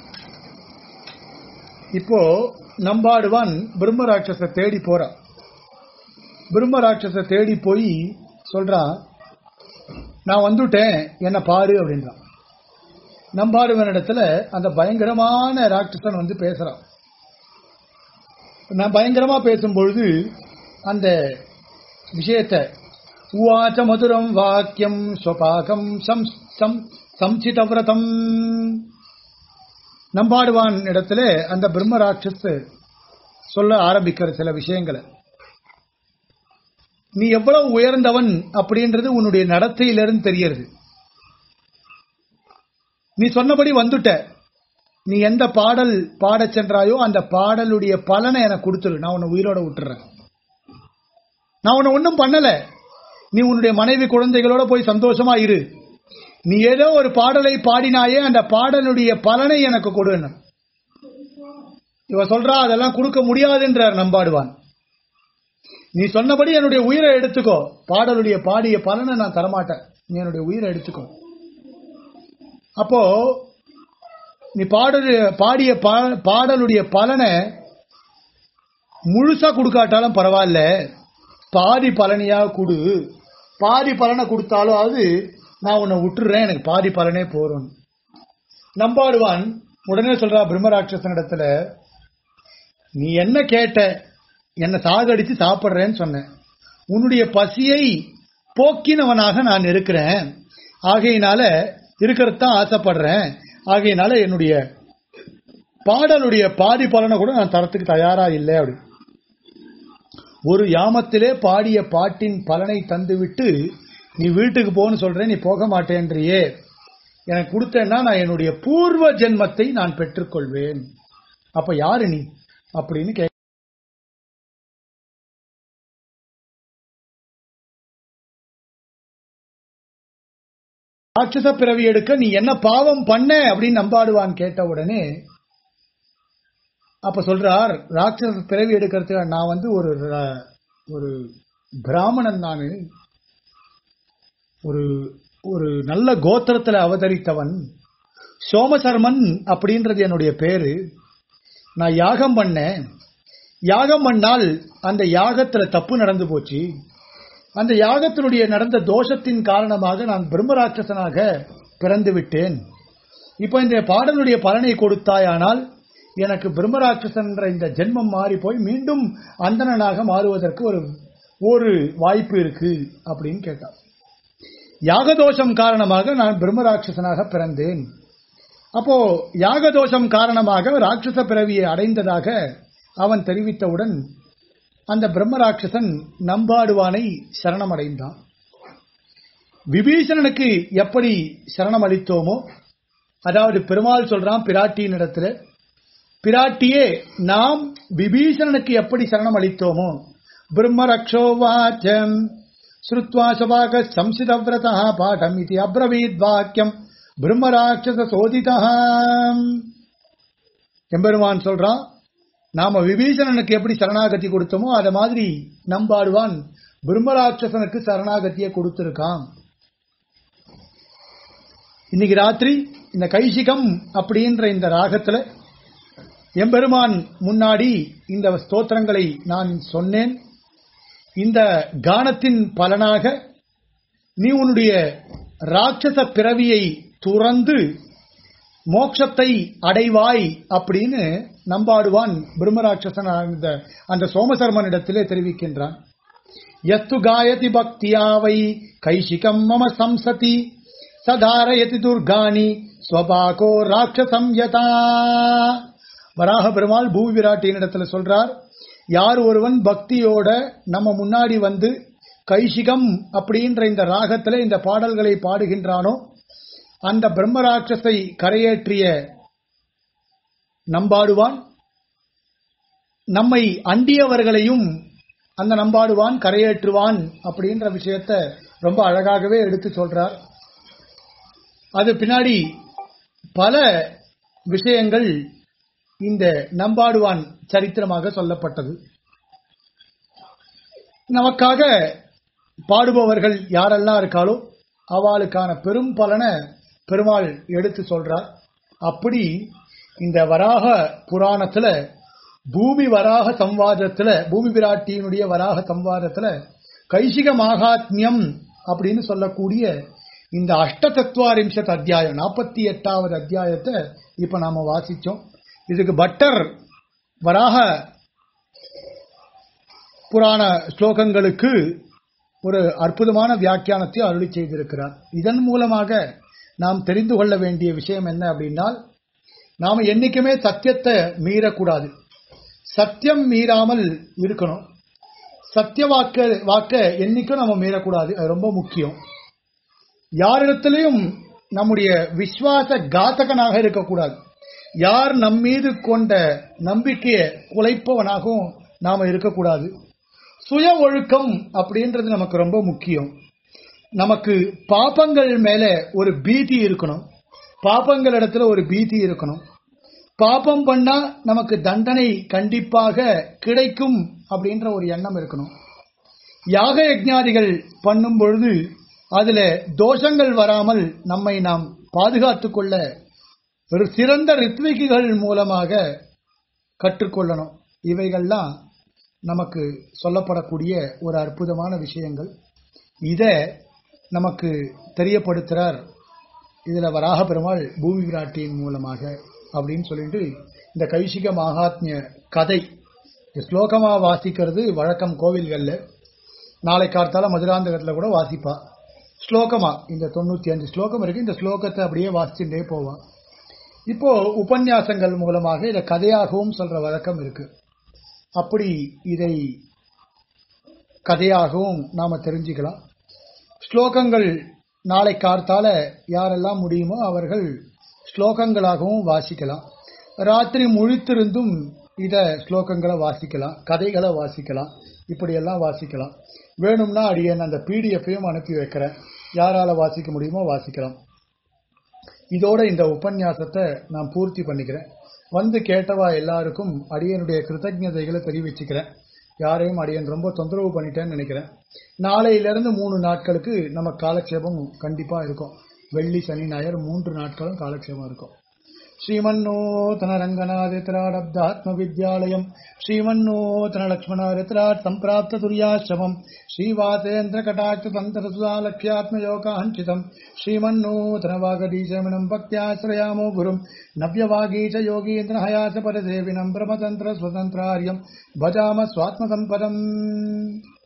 Speaker 1: இப்போ நம்பாடுவான் பிரம்மராட்சச தேடி போறான் பிரம்மராட்சச தேடி போய் சொல்றான் நான் வந்துட்டேன் என்ன பாரு அப்படின்றான் நம்பாடுவன் இடத்துல அந்த பயங்கரமான ராட்சசன் வந்து பேசுறான் நான் பயங்கரமா பேசும்பொழுது அந்த விஷயத்தை உவாச்ச மதுரம் வாக்கியம் ஸ்வபாகம் சம் சம் சம்சிதவிரதம் நம்பாடுவான் இடத்துல அந்த பிரம்மராட்சஸ் சொல்ல ஆரம்பிக்கிற சில விஷயங்களை நீ எவ்வளவு உயர்ந்தவன் அப்படின்றது உன்னுடைய நடத்தையிலிருந்து தெரியறது நீ சொன்னபடி வந்துட்ட நீ எந்த பாடல் பாடச் சென்றாயோ அந்த பாடலுடைய பலனை எனக்கு கொடுத்துரு நான் உன்னை உயிரோட விட்டுறேன் நான் உன்னை ஒன்றும் பண்ணல நீ உன்னுடைய மனைவி குழந்தைகளோட போய் சந்தோஷமா இரு நீ ஏதோ ஒரு பாடலை பாடினாயே அந்த பாடலுடைய பலனை எனக்கு கொடுன்னு இவ சொல்றா அதெல்லாம் கொடுக்க முடியாதுன்றார் நம்பாடுவான் நீ சொன்னபடி என்னுடைய உயிரை எடுத்துக்கோ பாடலுடைய பாடிய பலனை நான் தரமாட்டேன் நீ என்னுடைய உயிரை எடுத்துக்கோ அப்போ நீ பாடல் பாடிய பா- பாடலுடைய பலனை முழுசா கொடுக்காட்டாலும் பரவாயில்ல பாதி பலனையா கொடு பாதி பலனை கொடுத்தாலும் அது நான் உன்னை விட்டுறேன் எனக்கு பாதி பலனே போறோம் நம்பாடுவான் உடனே சொல்றா பிரம்மராட்சசனிடத்துல நீ என்ன கேட்ட என்ன சாகடிச்சு சாப்பிடுறேன்னு சொன்னேன் உன்னுடைய பசியை போக்கினவனாக நான் இருக்கிறேன் ஆகையினால இருக்கிறது தான் ஆசைப்படுறேன் ஆகையினால என்னுடைய பாடலுடைய பாதி பலனை கூட நான் தரத்துக்கு தயாரா இல்லை அப்படி ஒரு யாமத்திலே பாடிய பாட்டின் பலனை தந்துவிட்டு நீ வீட்டுக்கு போன்னு சொல்றேன் நீ போக மாட்டேன்றியே எனக்கு கொடுத்தேன்னா நான் என்னுடைய பூர்வ ஜென்மத்தை நான் பெற்றுக்கொள்வேன் அப்ப யாரு நீ அப்படின்னு கே ராட்சச பிறவி எடுக்க நீ என்ன பாவம் பண்ண அப்படின்னு நம்பாடுவான் கேட்ட உடனே அப்ப சொல்றார் ராட்சச பிறவி எடுக்கிறதுக்கு நான் வந்து ஒரு ர- ஒரு பிராமணன் நானு ஒரு ஒரு நல்ல கோத்திரத்துல அவதரித்தவன் சோமசர்மன் அப்படின்றது என்னுடைய பேரு நான் யாகம் பண்ணேன் யாகம் பண்ணால் அந்த யாகத்துல தப்பு நடந்து போச்சு அந்த யாகத்தினுடைய நடந்த தோஷத்தின் காரணமாக நான் பிரம்மராட்சசனாக பிறந்து விட்டேன் இப்ப இந்த பாடலுடைய பலனை கொடுத்தாயானால் எனக்கு பிரம்மராட்சசன் என்ற இந்த ஜென்மம் மாறி போய் மீண்டும் அந்தணனாக மாறுவதற்கு ஒரு ஒரு வாய்ப்பு இருக்கு அப்படின்னு கேட்டான் யாகதோஷம் காரணமாக நான் பிரம்மராட்சசனாக பிறந்தேன் அப்போ யாகதோஷம் காரணமாக ராட்சச பிறவியை அடைந்ததாக அவன் தெரிவித்தவுடன் அந்த பிரம்மராட்சசன் நம்பாடுவானை சரணமடைந்தான் விபீஷணனுக்கு எப்படி சரணம் அளித்தோமோ அதாவது பெருமாள் சொல்றான் பிராட்டியின் இடத்துல பிராட்டியே நாம் விபீஷணனுக்கு எப்படி சரணம் அளித்தோமோ பிரம்மரக்ஷோவாச்சம் ஸ்ருத்வா சபாக சம்சிதவிரதா பாடம் இது அப்ரவீத் வாக்கியம் பிரம்மராட்சச சோதிதா எம்பெருமான் சொல்றான் நாம விபீஷணனுக்கு எப்படி சரணாகதி கொடுத்தோமோ அத மாதிரி நம்பாடுவான் பிரம்மராட்சசனுக்கு சரணாகதியை கொடுத்திருக்கான் இன்னைக்கு ராத்திரி இந்த கைசிகம் அப்படின்ற இந்த ராகத்துல எம்பெருமான் முன்னாடி இந்த ஸ்தோத்திரங்களை நான் சொன்னேன் இந்த கானத்தின் பலனாக நீ உன்னுடைய ராட்சச பிறவியை துறந்து மோட்சத்தை அடைவாய் அப்படின்னு நம்பாடுவான் பிரம்மராட்சசன் அந்த அந்த சோமசர்மனிடத்திலே தெரிவிக்கின்றான் எத்து காயதி பக்தியாவை கைசிகம் மம சம்சதி சதாரயதி துர்காணி ஸ்வபாகோ ராட்சசம் யதா வராக பெருமாள் பூவி விராட்டியின் இடத்துல சொல்றார் யார் ஒருவன் பக்தியோட நம்ம முன்னாடி வந்து கைசிகம் அப்படின்ற இந்த ராகத்துல இந்த பாடல்களை பாடுகின்றானோ அந்த பிரம்மராட்சஸை கரையேற்றிய நம்பாடுவான் நம்மை அண்டியவர்களையும் அந்த நம்பாடுவான் கரையேற்றுவான் அப்படின்ற விஷயத்த ரொம்ப அழகாகவே எடுத்து சொல்றார் அது பின்னாடி பல விஷயங்கள் இந்த நம்பாடுவான் சரித்திரமாக சொல்லப்பட்டது நமக்காக பாடுபவர்கள் யாரெல்லாம் இருக்காளோ அவளுக்கான பெரும் பலனை பெருமாள் எடுத்து சொல்றார் அப்படி இந்த வராக புராணத்துல பூமி வராக சம்வாதத்துல பூமி பிராட்டியினுடைய வராக சம்வாதத்துல கைசிக மாகாத்மியம் அப்படின்னு சொல்லக்கூடிய இந்த அஷ்ட தத்துவாரிம்சத் அத்தியாயம் நாற்பத்தி எட்டாவது அத்தியாயத்தை இப்ப நாம வாசிச்சோம் இதுக்கு பட்டர் வராக புராண ஸ்லோகங்களுக்கு ஒரு அற்புதமான வியாக்கியானத்தை அருளி செய்திருக்கிறார் இதன் மூலமாக நாம் தெரிந்து கொள்ள வேண்டிய விஷயம் என்ன அப்படின்னால் நாம என்னைக்குமே சத்தியத்தை மீறக்கூடாது சத்தியம் மீறாமல் இருக்கணும் சத்திய வாக்க வாக்க என்னைக்கும் நம்ம மீறக்கூடாது அது ரொம்ப முக்கியம் யாரிடத்திலையும் நம்முடைய விஸ்வாச காத்தகனாக இருக்கக்கூடாது யார் நம் மீது கொண்ட நம்பிக்கையை குலைப்பவனாகவும் நாம இருக்கக்கூடாது சுய ஒழுக்கம் அப்படின்றது நமக்கு ரொம்ப முக்கியம் நமக்கு பாப்பங்கள் மேல ஒரு பீதி இருக்கணும் பாப்பங்கள் இடத்துல ஒரு பீதி இருக்கணும் பாப்பம் பண்ணா நமக்கு தண்டனை கண்டிப்பாக கிடைக்கும் அப்படின்ற ஒரு எண்ணம் இருக்கணும் யாக யஜ்ஞாதிகள் பண்ணும் பொழுது அதுல தோஷங்கள் வராமல் நம்மை நாம் பாதுகாத்துக் கொள்ள ஒரு சிறந்த ரித்விக்குகள் மூலமாக கற்றுக்கொள்ளணும் இவைகள்லாம் நமக்கு சொல்லப்படக்கூடிய ஒரு அற்புதமான விஷயங்கள் இத நமக்கு தெரியப்படுத்துறார் இதுல வராக பெருமாள் பூமி விராட்டியின் மூலமாக அப்படின்னு சொல்லிட்டு இந்த கைசிக மகாத்மிய கதை இந்த ஸ்லோகமா வாசிக்கிறது வழக்கம் கோவில்கள்ல நாளை கார்த்தால மதுராந்தகத்துல கூட வாசிப்பா ஸ்லோகமா இந்த தொண்ணூத்தி அஞ்சு ஸ்லோகம் இருக்கு இந்த ஸ்லோகத்தை அப்படியே வாசிச்சுட்டே போவான் இப்போ உபன்யாசங்கள் மூலமாக இதை கதையாகவும் சொல்ற வழக்கம் இருக்கு அப்படி இதை கதையாகவும் நாம தெரிஞ்சுக்கலாம் ஸ்லோகங்கள் நாளை கார்த்தால யாரெல்லாம் முடியுமோ அவர்கள் ஸ்லோகங்களாகவும் வாசிக்கலாம் ராத்திரி முழித்திருந்தும் இத ஸ்லோகங்களை வாசிக்கலாம் கதைகளை வாசிக்கலாம் இப்படியெல்லாம் வாசிக்கலாம் வேணும்னா அடியேன் அந்த பிடிஎஃப்பையும் அனுப்பி வைக்கிறேன் யாரால வாசிக்க முடியுமோ வாசிக்கலாம் இதோட இந்த உபன்யாசத்தை நான் பூர்த்தி பண்ணிக்கிறேன் வந்து கேட்டவா எல்லாருக்கும் அடியனுடைய கிருத்தஜதைகளை தெரிவிச்சுக்கிறேன் யாரையும் அடியன் ரொம்ப தொந்தரவு பண்ணிட்டேன்னு நினைக்கிறேன் நாளையிலிருந்து மூணு நாட்களுக்கு நம்ம காலக்ஷேபம் கண்டிப்பா இருக்கும் வெள்ளி சனி ஞாயிறு மூன்று நாட்களும் காலக்ஷேபம் இருக்கும் श्रीमन्नूतन रङ्गनादित्राडब्दात्म विद्यालयम् श्रीमन्नूतन लक्ष्मणादित्रात् सम्प्राप्त तुर्याश्रमम् श्रीवासेन्द्र कटाक्ष तन्तरसुधालक्ष्यात्मयोगाञ्चितम् श्रीमन्नूतन वागदीशमिनम् भक्त्याश्रयामो गुरुम् नव्यवागीच योगीन्द्र हयाच परसेविनम् ब्रह्मतन्त्र स्वतन्त्रार्यम् भजाम स्वात्मसम्पदम्